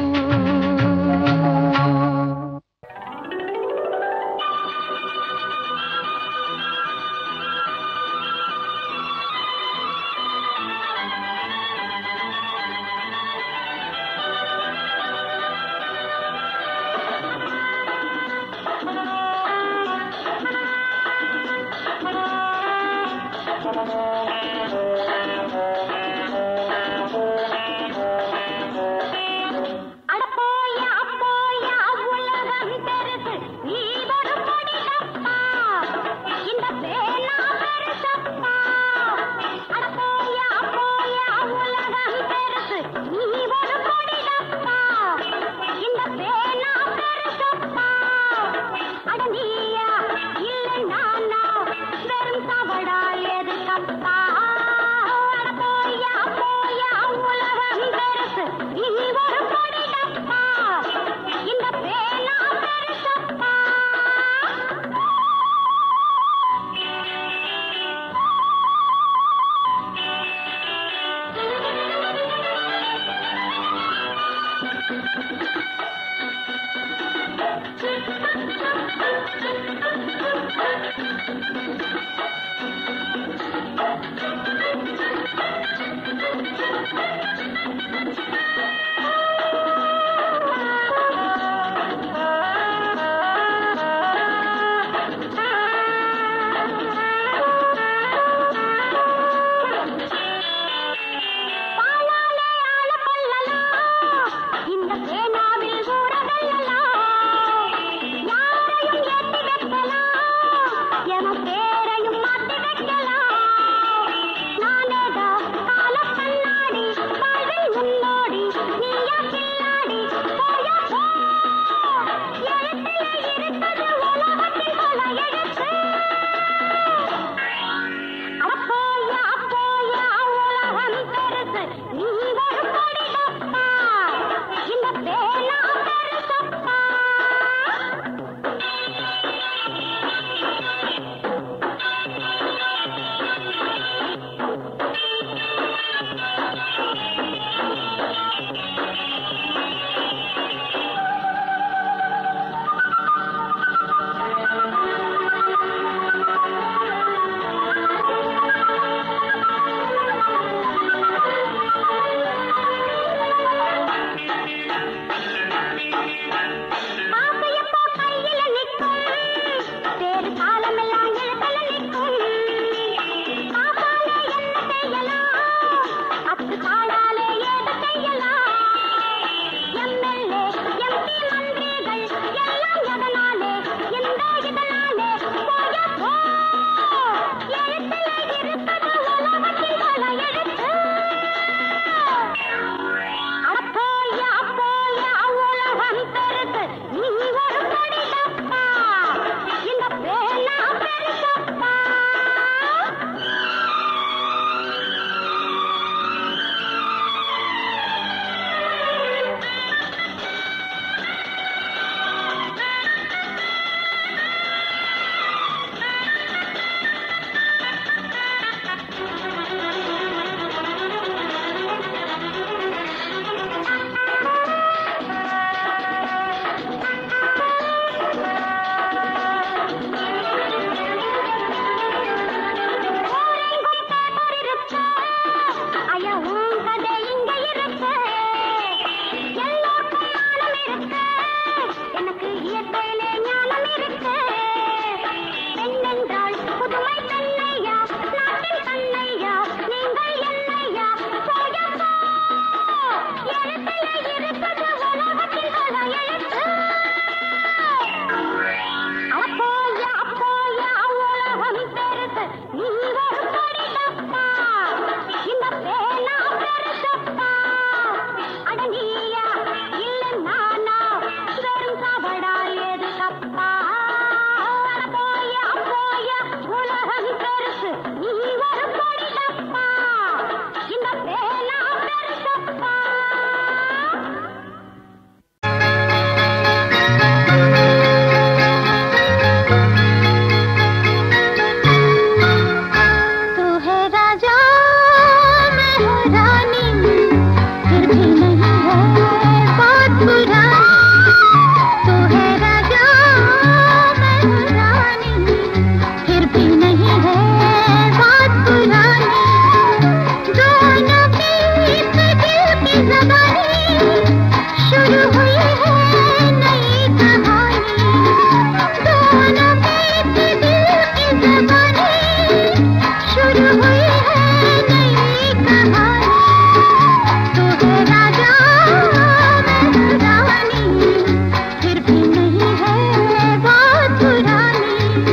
शुरू हुई है नई कहानी दोनों के दिल की ज़बानी शुरू हुई है नई कहानी तू है राजा मैं रानी फिर भी नहीं है बात पुरानी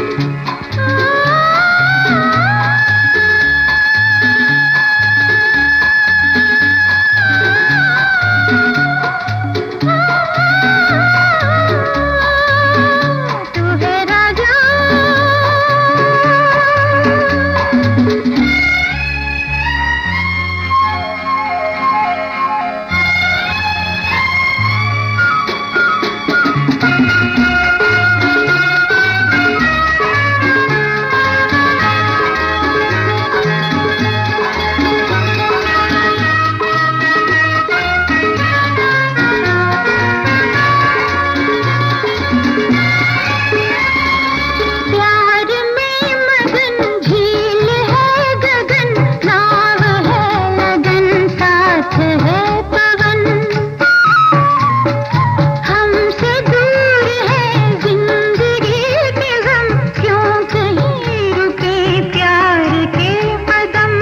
तू है राजा प्यार में मगन झील है गगन नाव है लगन साथ है पवन हमसे दूर है जिंदगी के गम क्यों कहीं रुके प्यार के कदम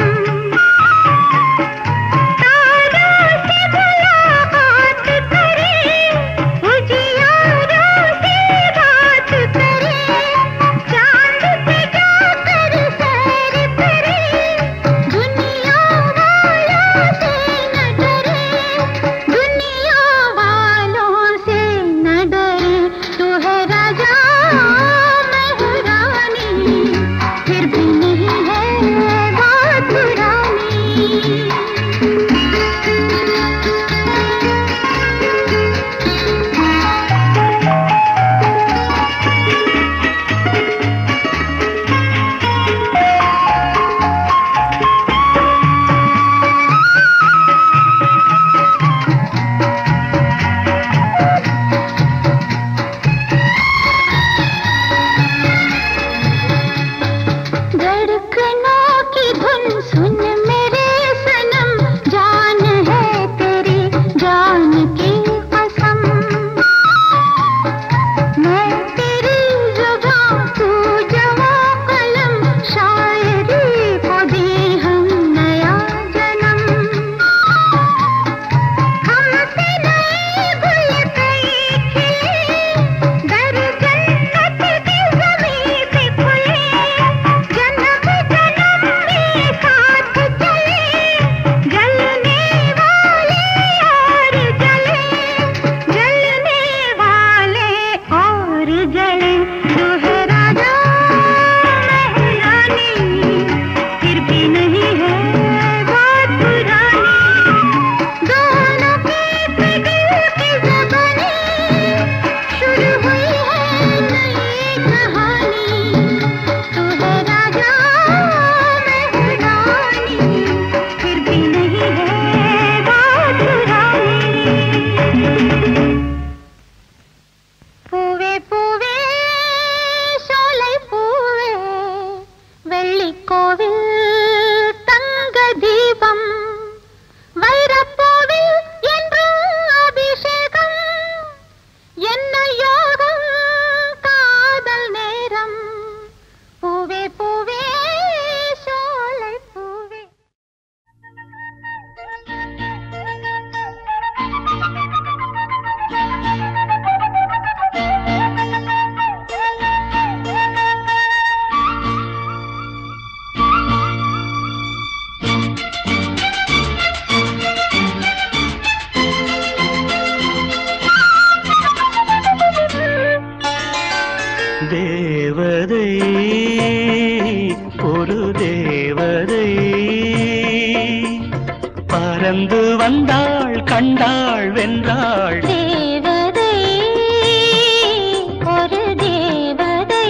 तारों से मुलाकात करें उजियारों से बात करें चांद पे जाकर सैर करें दुनिया वालों से न डरे दुनिया वालों से न डरे तू है राजा मैं हूँ रानी फिर भी नहीं है बात पुरानी धड़कनों की धुन सुन मेरे सनम जान है तेरी जान की कसम मैं तेरी जुबां तू जवा कलम शायरी को दी हम नया जन्म हमसे नए गुल कई खिले दर जन्नत की ज़मीं पे खुले जन्म जन्म में साथ चले जलने वाले और जले जलने वाले और जले तू है राजा मैं रानी फिर भी नहीं है बात पुरानी दोनों के दिल की ज़बानी शुरू हुई है नई कहानी तू है राजा मैं हूँ रानी फिर भी नहीं है बात पुरानी പൂവേ പൂവേ സോലൈ പൂവേ വെള്ളിക്കോവിൽ തങ്കദീപം வைரப்பூவில் என்றும் அபிஷேகம் என்ன யோகம் காதல் நேரம் பூவே பூவே சோலை பூவே தேவதை ஒரு தேவதை பறந்து வந்தாள் கண்டாள் வென்றாள் தேவதை ஒரு தேவதை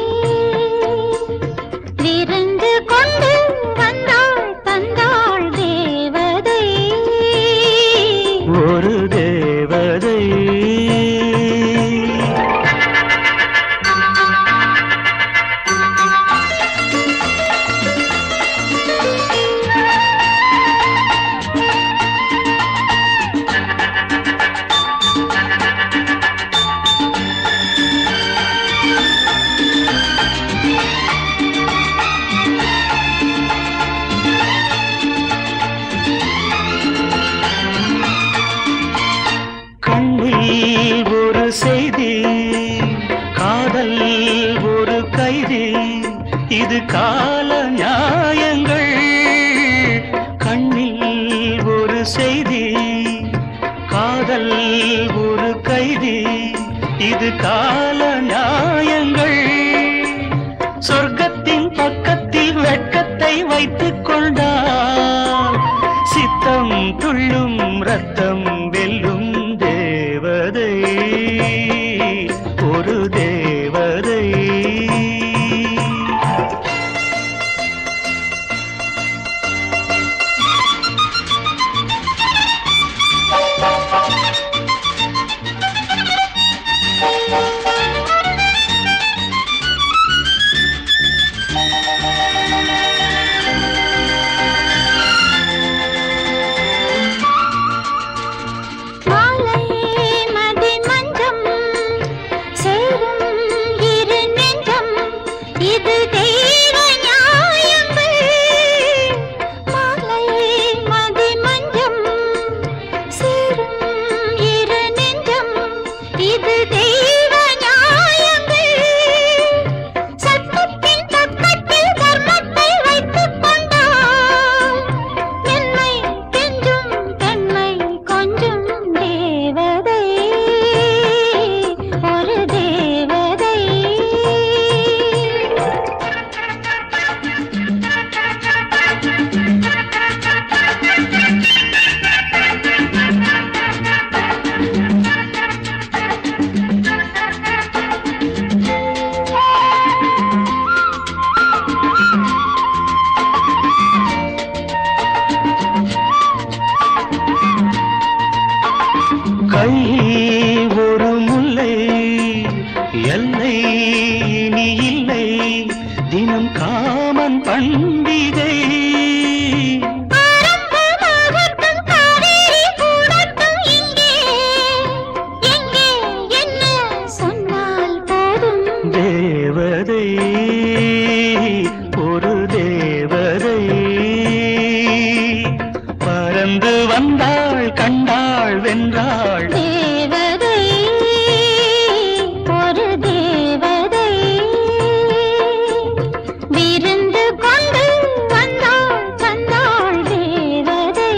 விருந்து கொண்டு வந்தாள் தந்தாள் தேவதை ஒரு தேவதை இது கால நியாயங்கள் கண்ணில் ஒரு செய்தி காதல் ஒரு கைதி இது கால நியாயங்கள் சொர்க்கத்தின் பக்கத்தில் வெட்கத்தை வைத்துக் கொண்டால் சித்தம் துள்ளும் ரத்தம் வெல்லும் தேவதை ஒரு தேவதை மாலை மதி மஞ்சம் சேரும் இரு நெஞ்சம் இது தெய்வ நியாயங்கள் மாலை மதி மஞ்சம் சேரும் இரு நெஞ்சம் இது தெய்வ நியாயங்கள் சட்டத்தின் பக்கத்தில் தர்மத்தை வைத்துக் கொண்டால் என்னை கெஞ்சும் பெண்மை கொஞ்சம் தேவதை ஒரு தேவதை கை ஒரு முல்லை எல்லை நீ இல்லை தினம் காமன் பண்டிகை ஆரம்பமாகட்டும் காவேரி கூடட்டும் இங்கே எங்கே என்ன சொன்னால் போதும் தேவதை ஒரு தேவதை பறந்து வந்தாள் கண்டாள் வென்றாள் தேவதை ஒரு தேவதை விருந்து கொண்டு வந்தாள் தந்தாள் தேவதை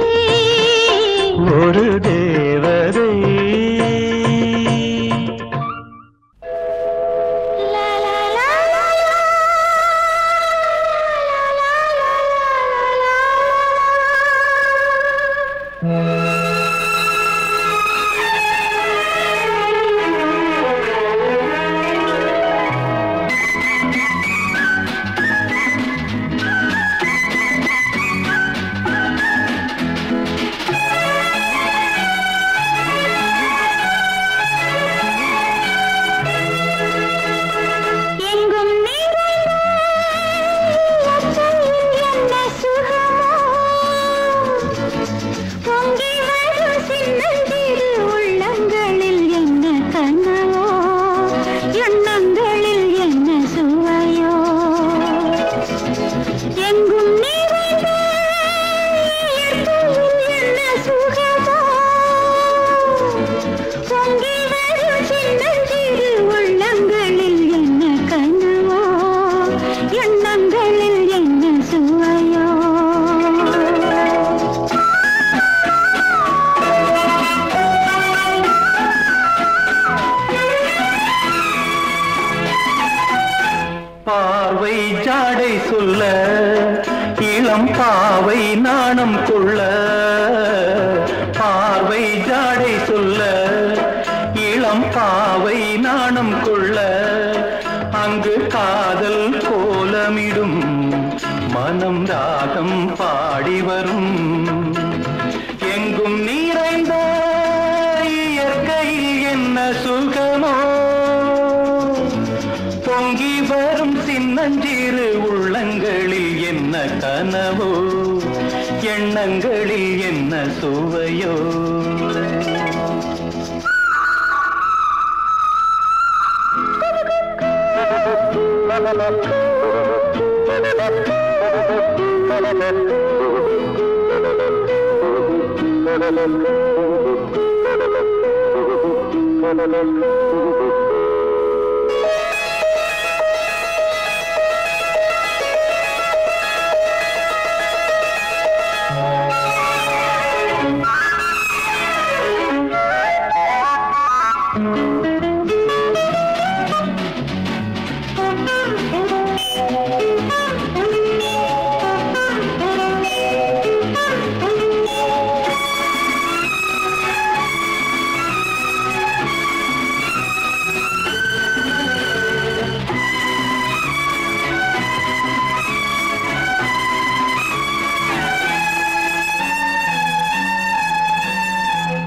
ஒரு தேவதை லா லா லா லா லா. லா லா லா லா லா. எங்கும் நிறைந்த லட்சையில் என்ன சுகமோ பொங்கி வரும் சின்னஞ்சிறு உள்ளங்களில் என்ன கனவோ எண்ணங்களில் என்ன சுவையோ எங்கும் நிறைந்த இயற்கையில் என்ன சுகமோ பொங்கி வரும் சின்னஞ்சிறு உள்ளங்களில் என்ன கனவோ எண்ணங்களில் என்ன சுவையோ பார்வை ஜாடை சொல்ல இளம் பாவை நாணம் கொள்ள பார்வை ஜாடை சொல்ல இளம் பாவை நாணம் கொள்ள அங்கு காதல் கோலமிடும் மனம் ராகம் பாடி வரும் எங்கும் நிறைந்த இயற்கையில் என்ன சுகமோ பொங்கி வரும் சின்னஞ்சிறு உள்ளங்களில் என்ன கனவோ எண்ணங்களில் என்ன சுவையோ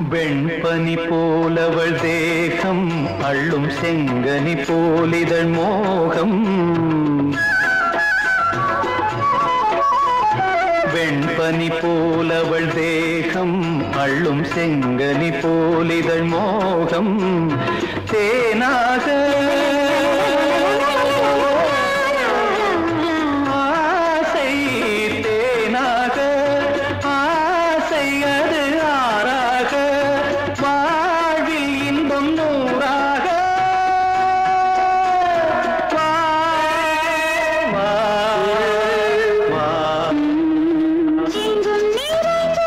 வெண்பனி போலவள் தேகம் அள்ளும் செங்கனி போலிதழ் மோகம் வெண்பனி போலவள் தேகம் அள்ளும் செங்கனி போலிதழ் மோகம் தேனாக ஆசை தேனாக ஆசை அது ஆறாக வாழ்வில் இன்பம் நூறாக வா, வா, வா. எங்கும் நிறைந்த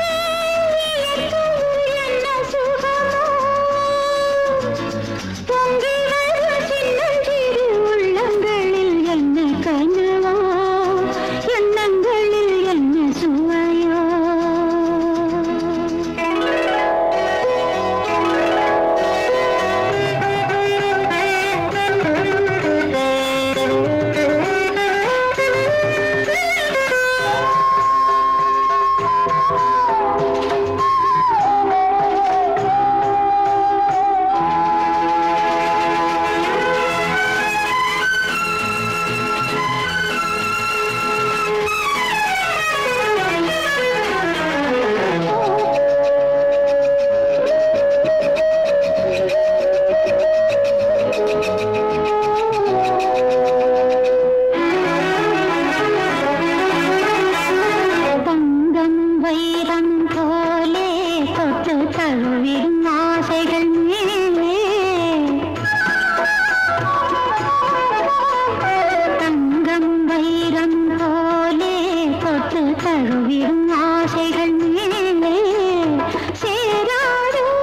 என்ன சுகமோ பொங்கி வரும் சின்னஞ்சிறு உள்ளங்களில் என்ன கனவோ எண்ணங்களில் என்ன சுவையோ தங்கம் வைரம் போலே தொட்டு தழுவிடும் ஆசைகள் மேலே தங்கம் வைரம் போலே தொட்டு தழுவிடும் ஆசைகள் மேலே சேராதோ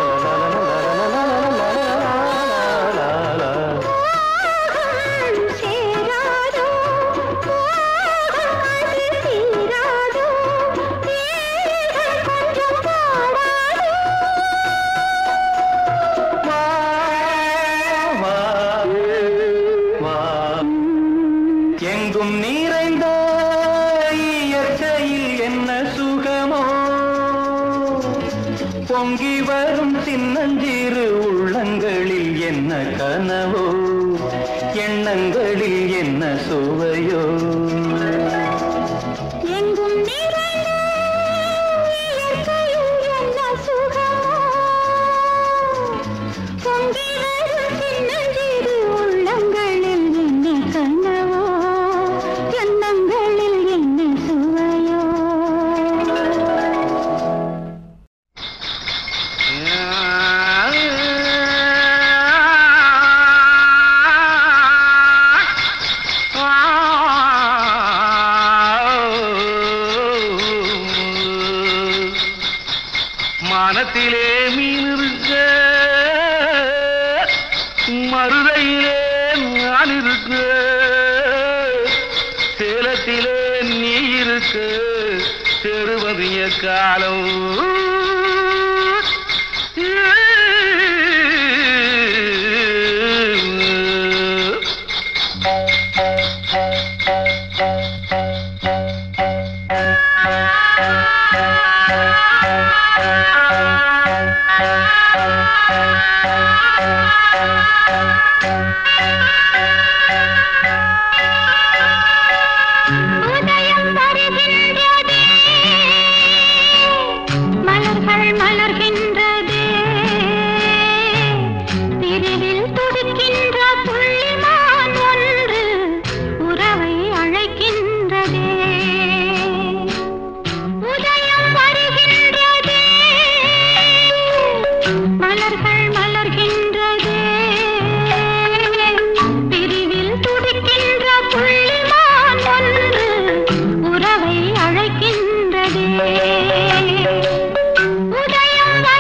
மோகம் சேராதோ மோகம் அது தீராதோ தேகம் கொஞ்சம் பாடாதோ வா, வா, வா. எங்கும் நிறைந்த இயற்கையில் என்ன சுகமோ பொங்கி வரும் சின்னஞ்சிறு உள்ளங்களில் என்ன கனவோ எண்ணங்களில் என்ன சுவையோ எங்கும் நிறைந்த இயற்கையில் என்ன சுகமோ பொங்கி வரும் சின்னஞ்சிறு உள்ளங்களில் என்ன கனவோ எண்ணங்களில் என்ன சுவையோ மானத்திலே மீன் இருக்க மருதையிலே நான் இருக்க சேலத்திலே நீ இருக்க தெருவதிய காலம் உதயம் வருகின்றதே மலர்கள் மலர்கின்றதே பிரிவில் துடிக்கின்ற புள்ளிமான் ஒன்று உறவை அழைக்கின்றதே உதயம் வருகின்றதே மலர்கள் மலர்கின்றதே பிரிவில் துடிக்கின்ற புள்ளிமான் ஒன்று உறவை அழைக்கின்றதே உதயம்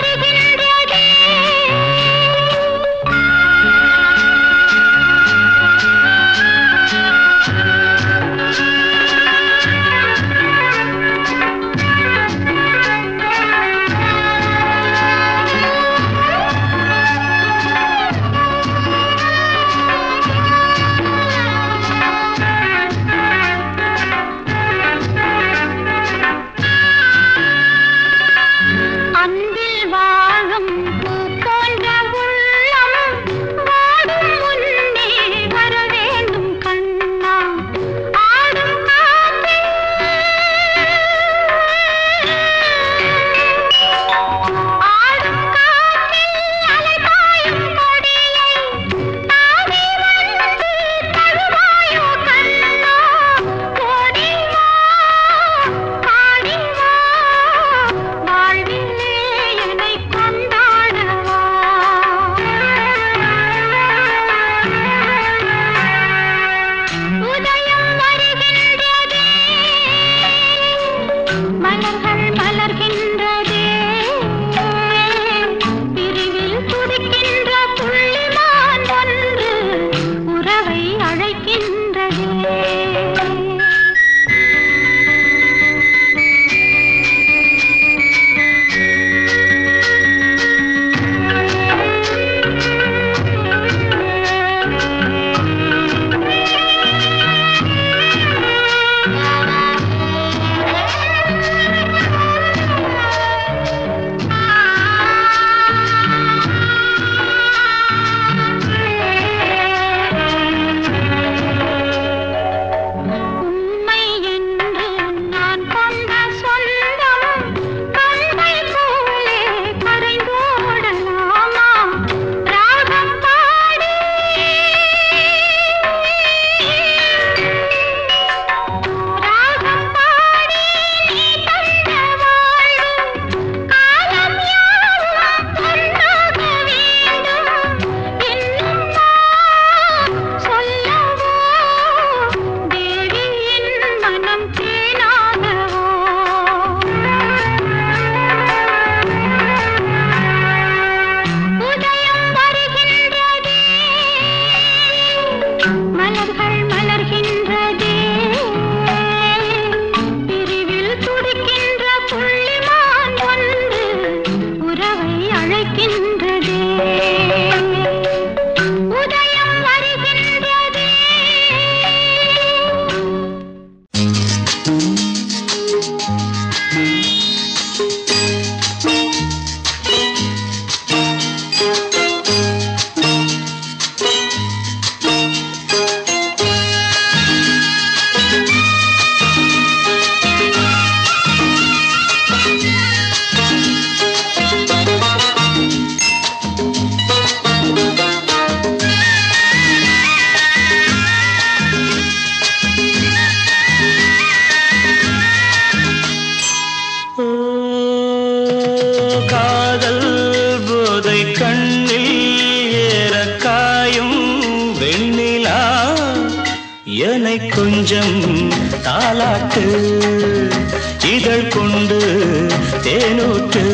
காதல் போதை கண்ணில் ஏற காயும் வெண்ணிலா என்னை கொஞ்சம் தாலாட்டு இதழ் கொண்டு தேனூட்டு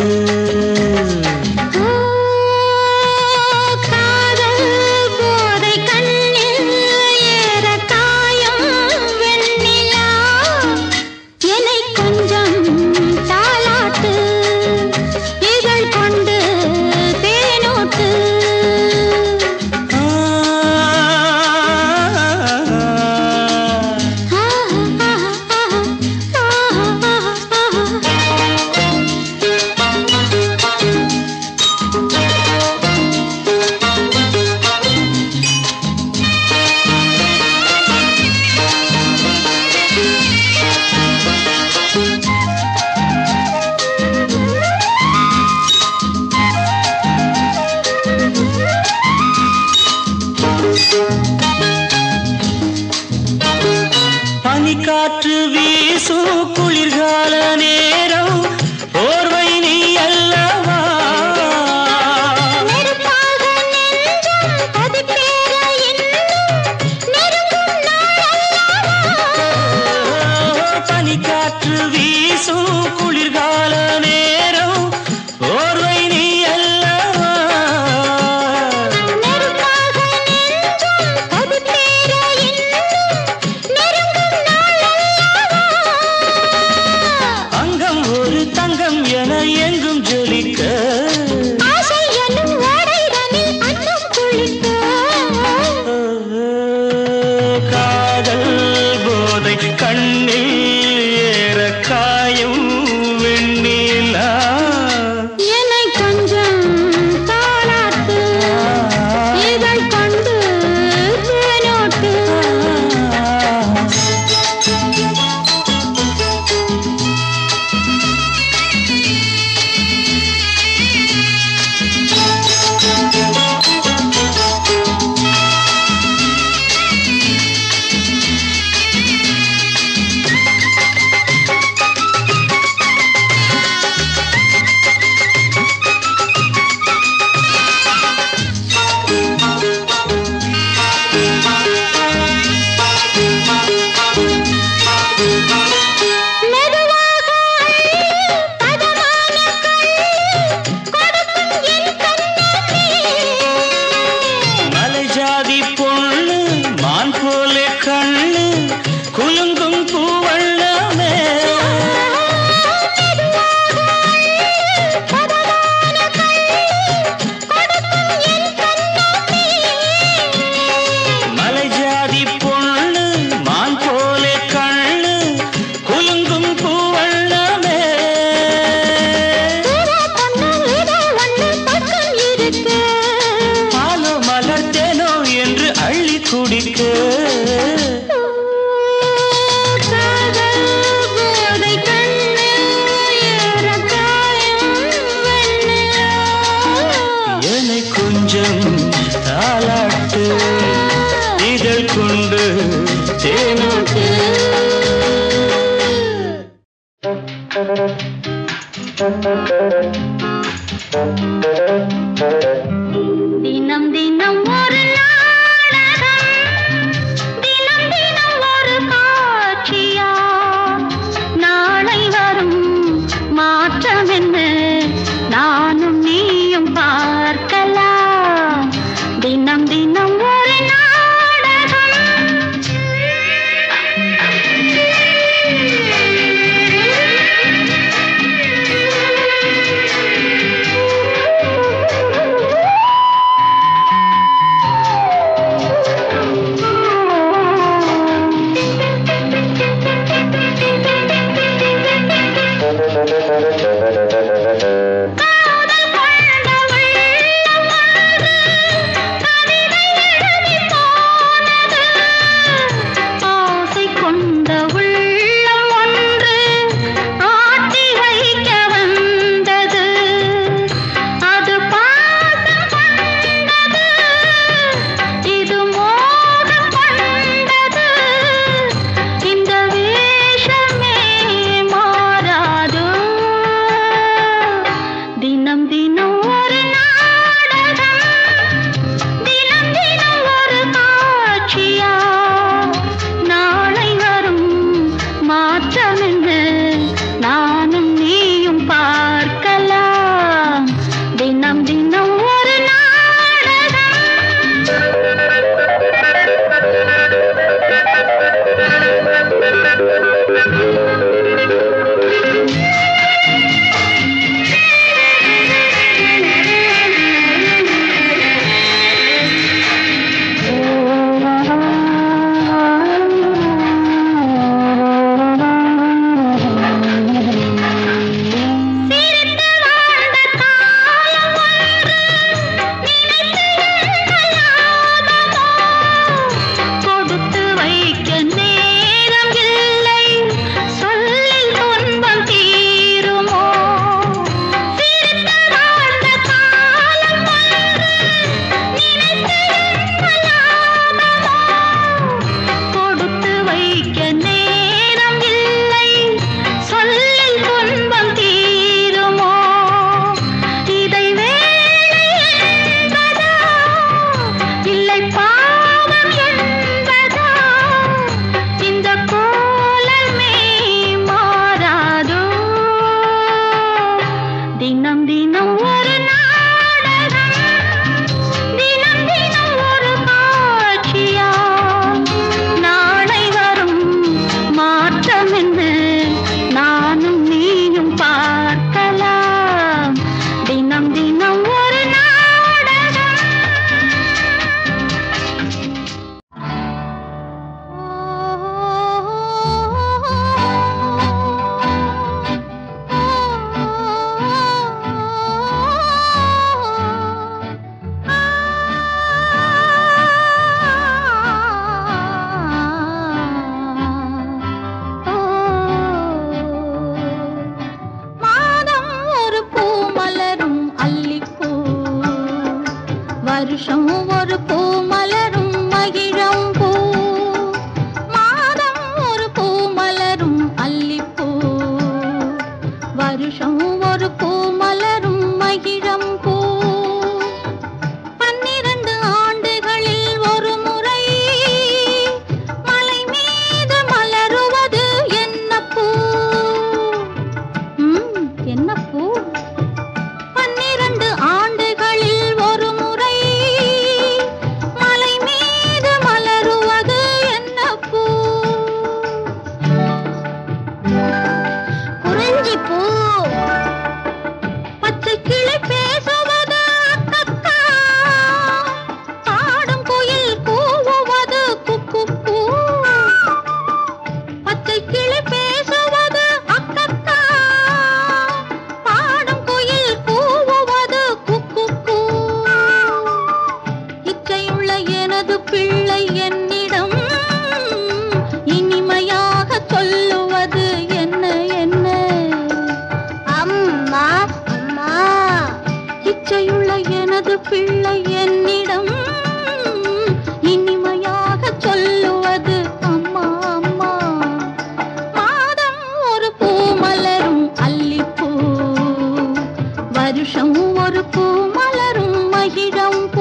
காதல் போதை கண்ணில் ஏற காயம் வெண்ணிலா என்னை கொஞ்சம் தாலாட்டு இதழ் கொண்டு தேனூட்டு பனிக்காற்று வீசும் குளிர்கால நேரம் போர்வை நீ அல்லவா நெருப்பாக நெஞ்சம் பதிப்பேற இன்னும் நெருங்கும் நாளல்லவா பனிக்காற்று வீசும் குளிர்கால நேரம் போர்வை நீ அல்லவா நெருப்பாக நெஞ்சம் பதிப்பேற இன்னும் நெருங்கும் நாளல்லவா அங்கம் ஒரு தங்கம் என எங்கும் ஜொலிக்க ஆசை என்னும் ஓடைதனில் அன்னம் குளிக்க காதல் போதை கண்ணில் ஏற காயும் வெண்ணிலா என்னை கொஞ்சம் தாளாட்டு இதழ் கொண்டு தேனோட்டு மெதுவாக பதமான கொடுக்கும் என் கண்ணே மலை ஜாதி பொண்ணு மான் போல கண்ணு குலுங்கும் பூவண்ணமே மலை ஜாதி பொண்ணு மான் போல கண்ணு குலுங்கும் பூவண்ணமே பாலோ மலர்த்தேனோ என்று அள்ளி குடிக்க என்னை கொஞ்சம் தாளாட்டு இதழ் கொண்டு தேனோட்டு தினம் தினம் ஒரு நாடகம் தினம் தினம் ஒரு காட்சியா நாளை வரும் மாற்றம் என்ன நானும் நீயும் பார்க்கலாம் தினம் தினம் ஒரு நாடகம் தினம் தினம் ஒரு நாடகம் தினம் தினம் ஒரு காட்சியா நாளை வரும் மாற்றம் என்ன நானும் நீயும் பார்க்கலாம் தினம் தினம் ஒரு நாடகம் மாதம் ஒரு பூ மலரும் அல்லிப்பூ வருஷம் ஒரு பூ மலரும் மகிழம் பூ மாதம் ஒரு பூ மலரும் அல்லிப்பூ வருஷம் ஒரு பூ மலரும் மகிழம் பூ பன்னிரண்டு ஆண்டுகளில் ஒரு முறை மலை மீது மலருவது என்ன பூ ம், என்ன பூ பன்னிரண்டு ஆண்டுகளில் ஒரு முறை மலை மீது மலருவது என்ன பூ குறிஞ்சி பூ பச்சை கிளி பேசுவது அக்கக்கா பாடும் குயில் கூவுவது குக்கு பச்சை கிளி பேசுவது அக்கக்கா பாடும் குயில் கூவுவது குக்கு இச்சையுள்ள எனது பிள்ளை என்னிடம் இனிமையாக சொல்லுவது என்ன என்ன அம்மா அம்மா இச்சையுள்ள எனது பிள்ளை என்னிடம் இனிமையாக சொல்லுவது அம்மா அம்மா மாதம் ஒரு பூ மலரும் அல்லிப்பூ வருஷம் ஒரு பூ மலரும் மகிழம் பூ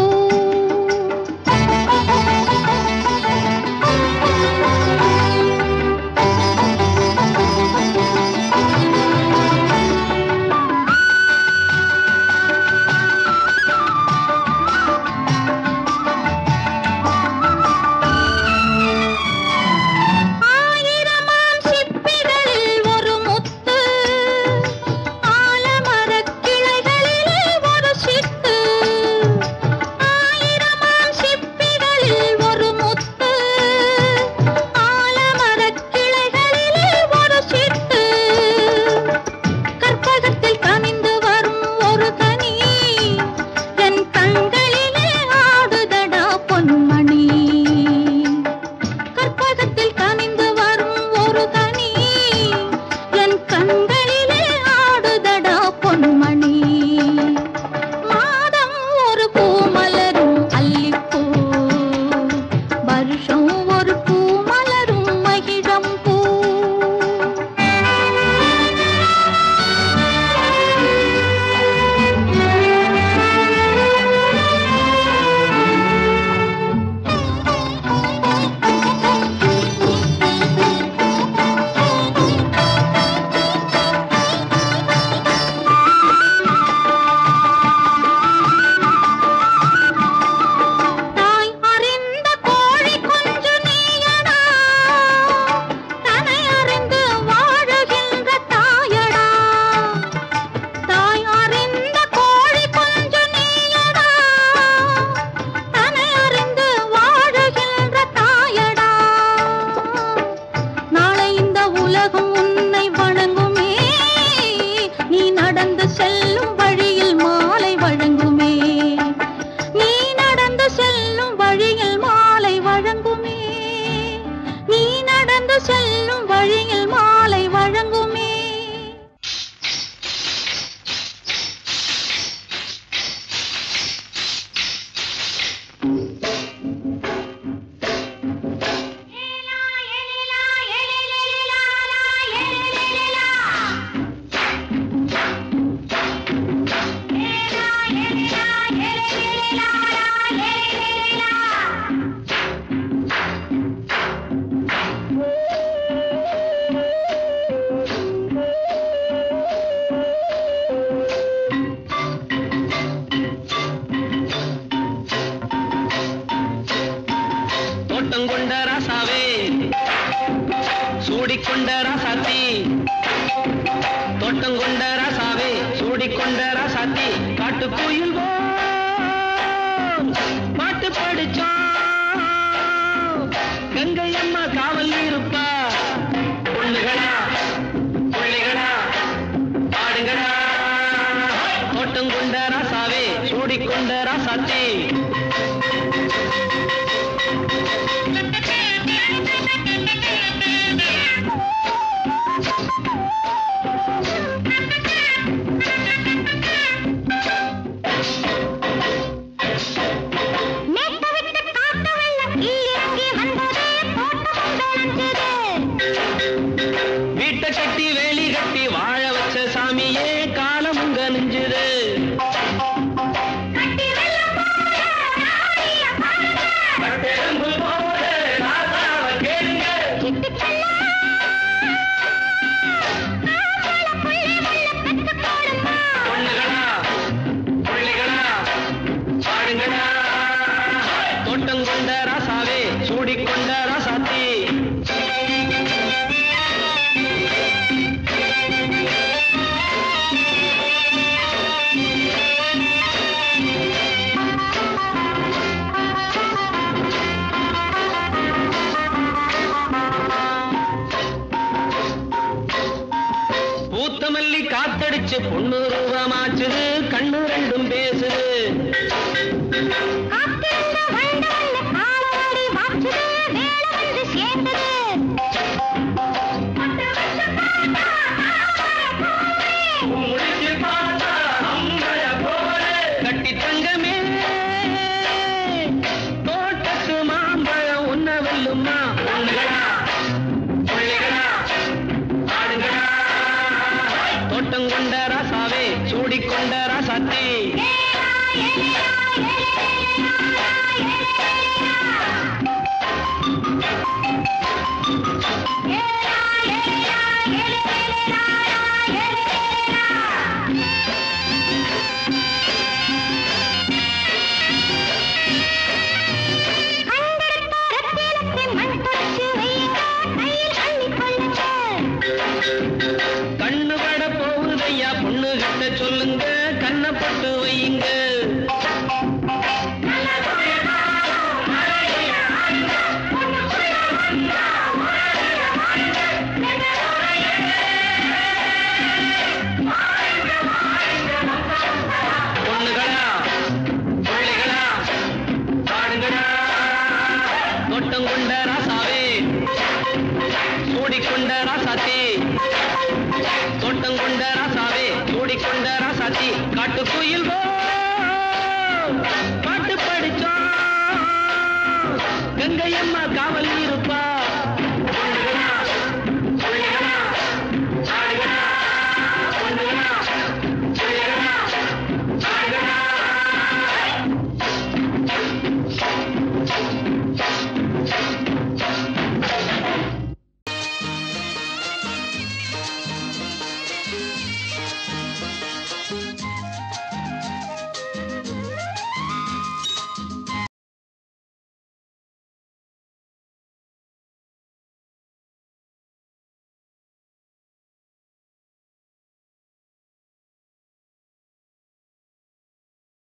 ஆயிரமாம் சிப்பிகளில் ஒரு முத்து ஆலமரக் கிளைகளில் ஒரு சிட்டு தோட்டம் கொண்ட ராசாவே சூடிக்கொண்ட ராசாத்தி தோட்டம் கொண்ட ராசாவே சூடிக்கொண்ட ராசாத்தி காட்டு குயில் பாட்டு படிச்சோம் கங்கை அம்மா காவல் இருப்பா பொண்ணுகளா புள்ளிகளா பாடுங்களா தோட்டம் கொண்ட ராசாவே சூடிக்கொண்ட ராசாத்தி மேட்ட விட்டு காட்டு வெள்ளம் கீழிறங்கி வந்தது தோட்டம் விளைஞ்சது வீட்டை கட்டி வேலி கட்டி வாழ வச்ச சாமியே காலம் உங்க நெஞ்சுது கட்டி வெள்ளம் போல நாடிய பாருங்க கட்டெரும்பு போல ராசாவ கேளுங்க. சிட்டுக்கெல்லாம் ஆம்பளை புள்ளை முள்ள பெத்துக் போடுமா பொண்ணுகளா, புள்ளிகளா, பாடுங்களா. தோட்டம் கொண்ட ராசாவே சூடிக்கொண்ட ராசாத்தி பூத்த மல்லி காத்தடிச்சு பொண்ணு ரூபமாச்சுது கண்ணு ரெண்டும் பேசுது காத்திருந்த வண்டு வந்து காலவாடி வாச்சுது வேலை வந்து சேர்ந்தது பட்டு வச்ச பாட்டா தாமரை பூவே. முடிச்சு பார்த்தா அம்பல போல கட்டி தங்கமே தோட்டத்து மாம்பழம் உன்ன வெல்லுமா பொண்ணுகளா புள்ளிகளா ஆடுங்களா தோட்டம் கொண்ட ராசாவே சூடிக்கொண்ட ராசாத்தி ஏலா, ஏலா, ஏலேலா, ஏலேலா. ஏலா, ஏலா, ஏலேலா, ஏலேலா. கண்டெடுத்த ரத்தினத்தை மண் தொடச்சு வையுங்க, கையில் அள்ளிக் கொள்ளுங்க. கண்ணு பட போகுதையா பொண்ணு கிட்ட சொல்லுங்க கண்ணை போட்டு வையுங்க பொண்ணுகளா புள்ளிகளா பாடுங்களா தோட்டம் கொண்ட ராசாவே சூடிக்கொண்ட ராசாத்தி தோட்டம் கொண்ட ராசாவே சூடிக்கொண்ட ராசாத்தி காட்டு குயில் பாட்டு படிச்சோம் கங்கை அம்மா காவல் இருப்பா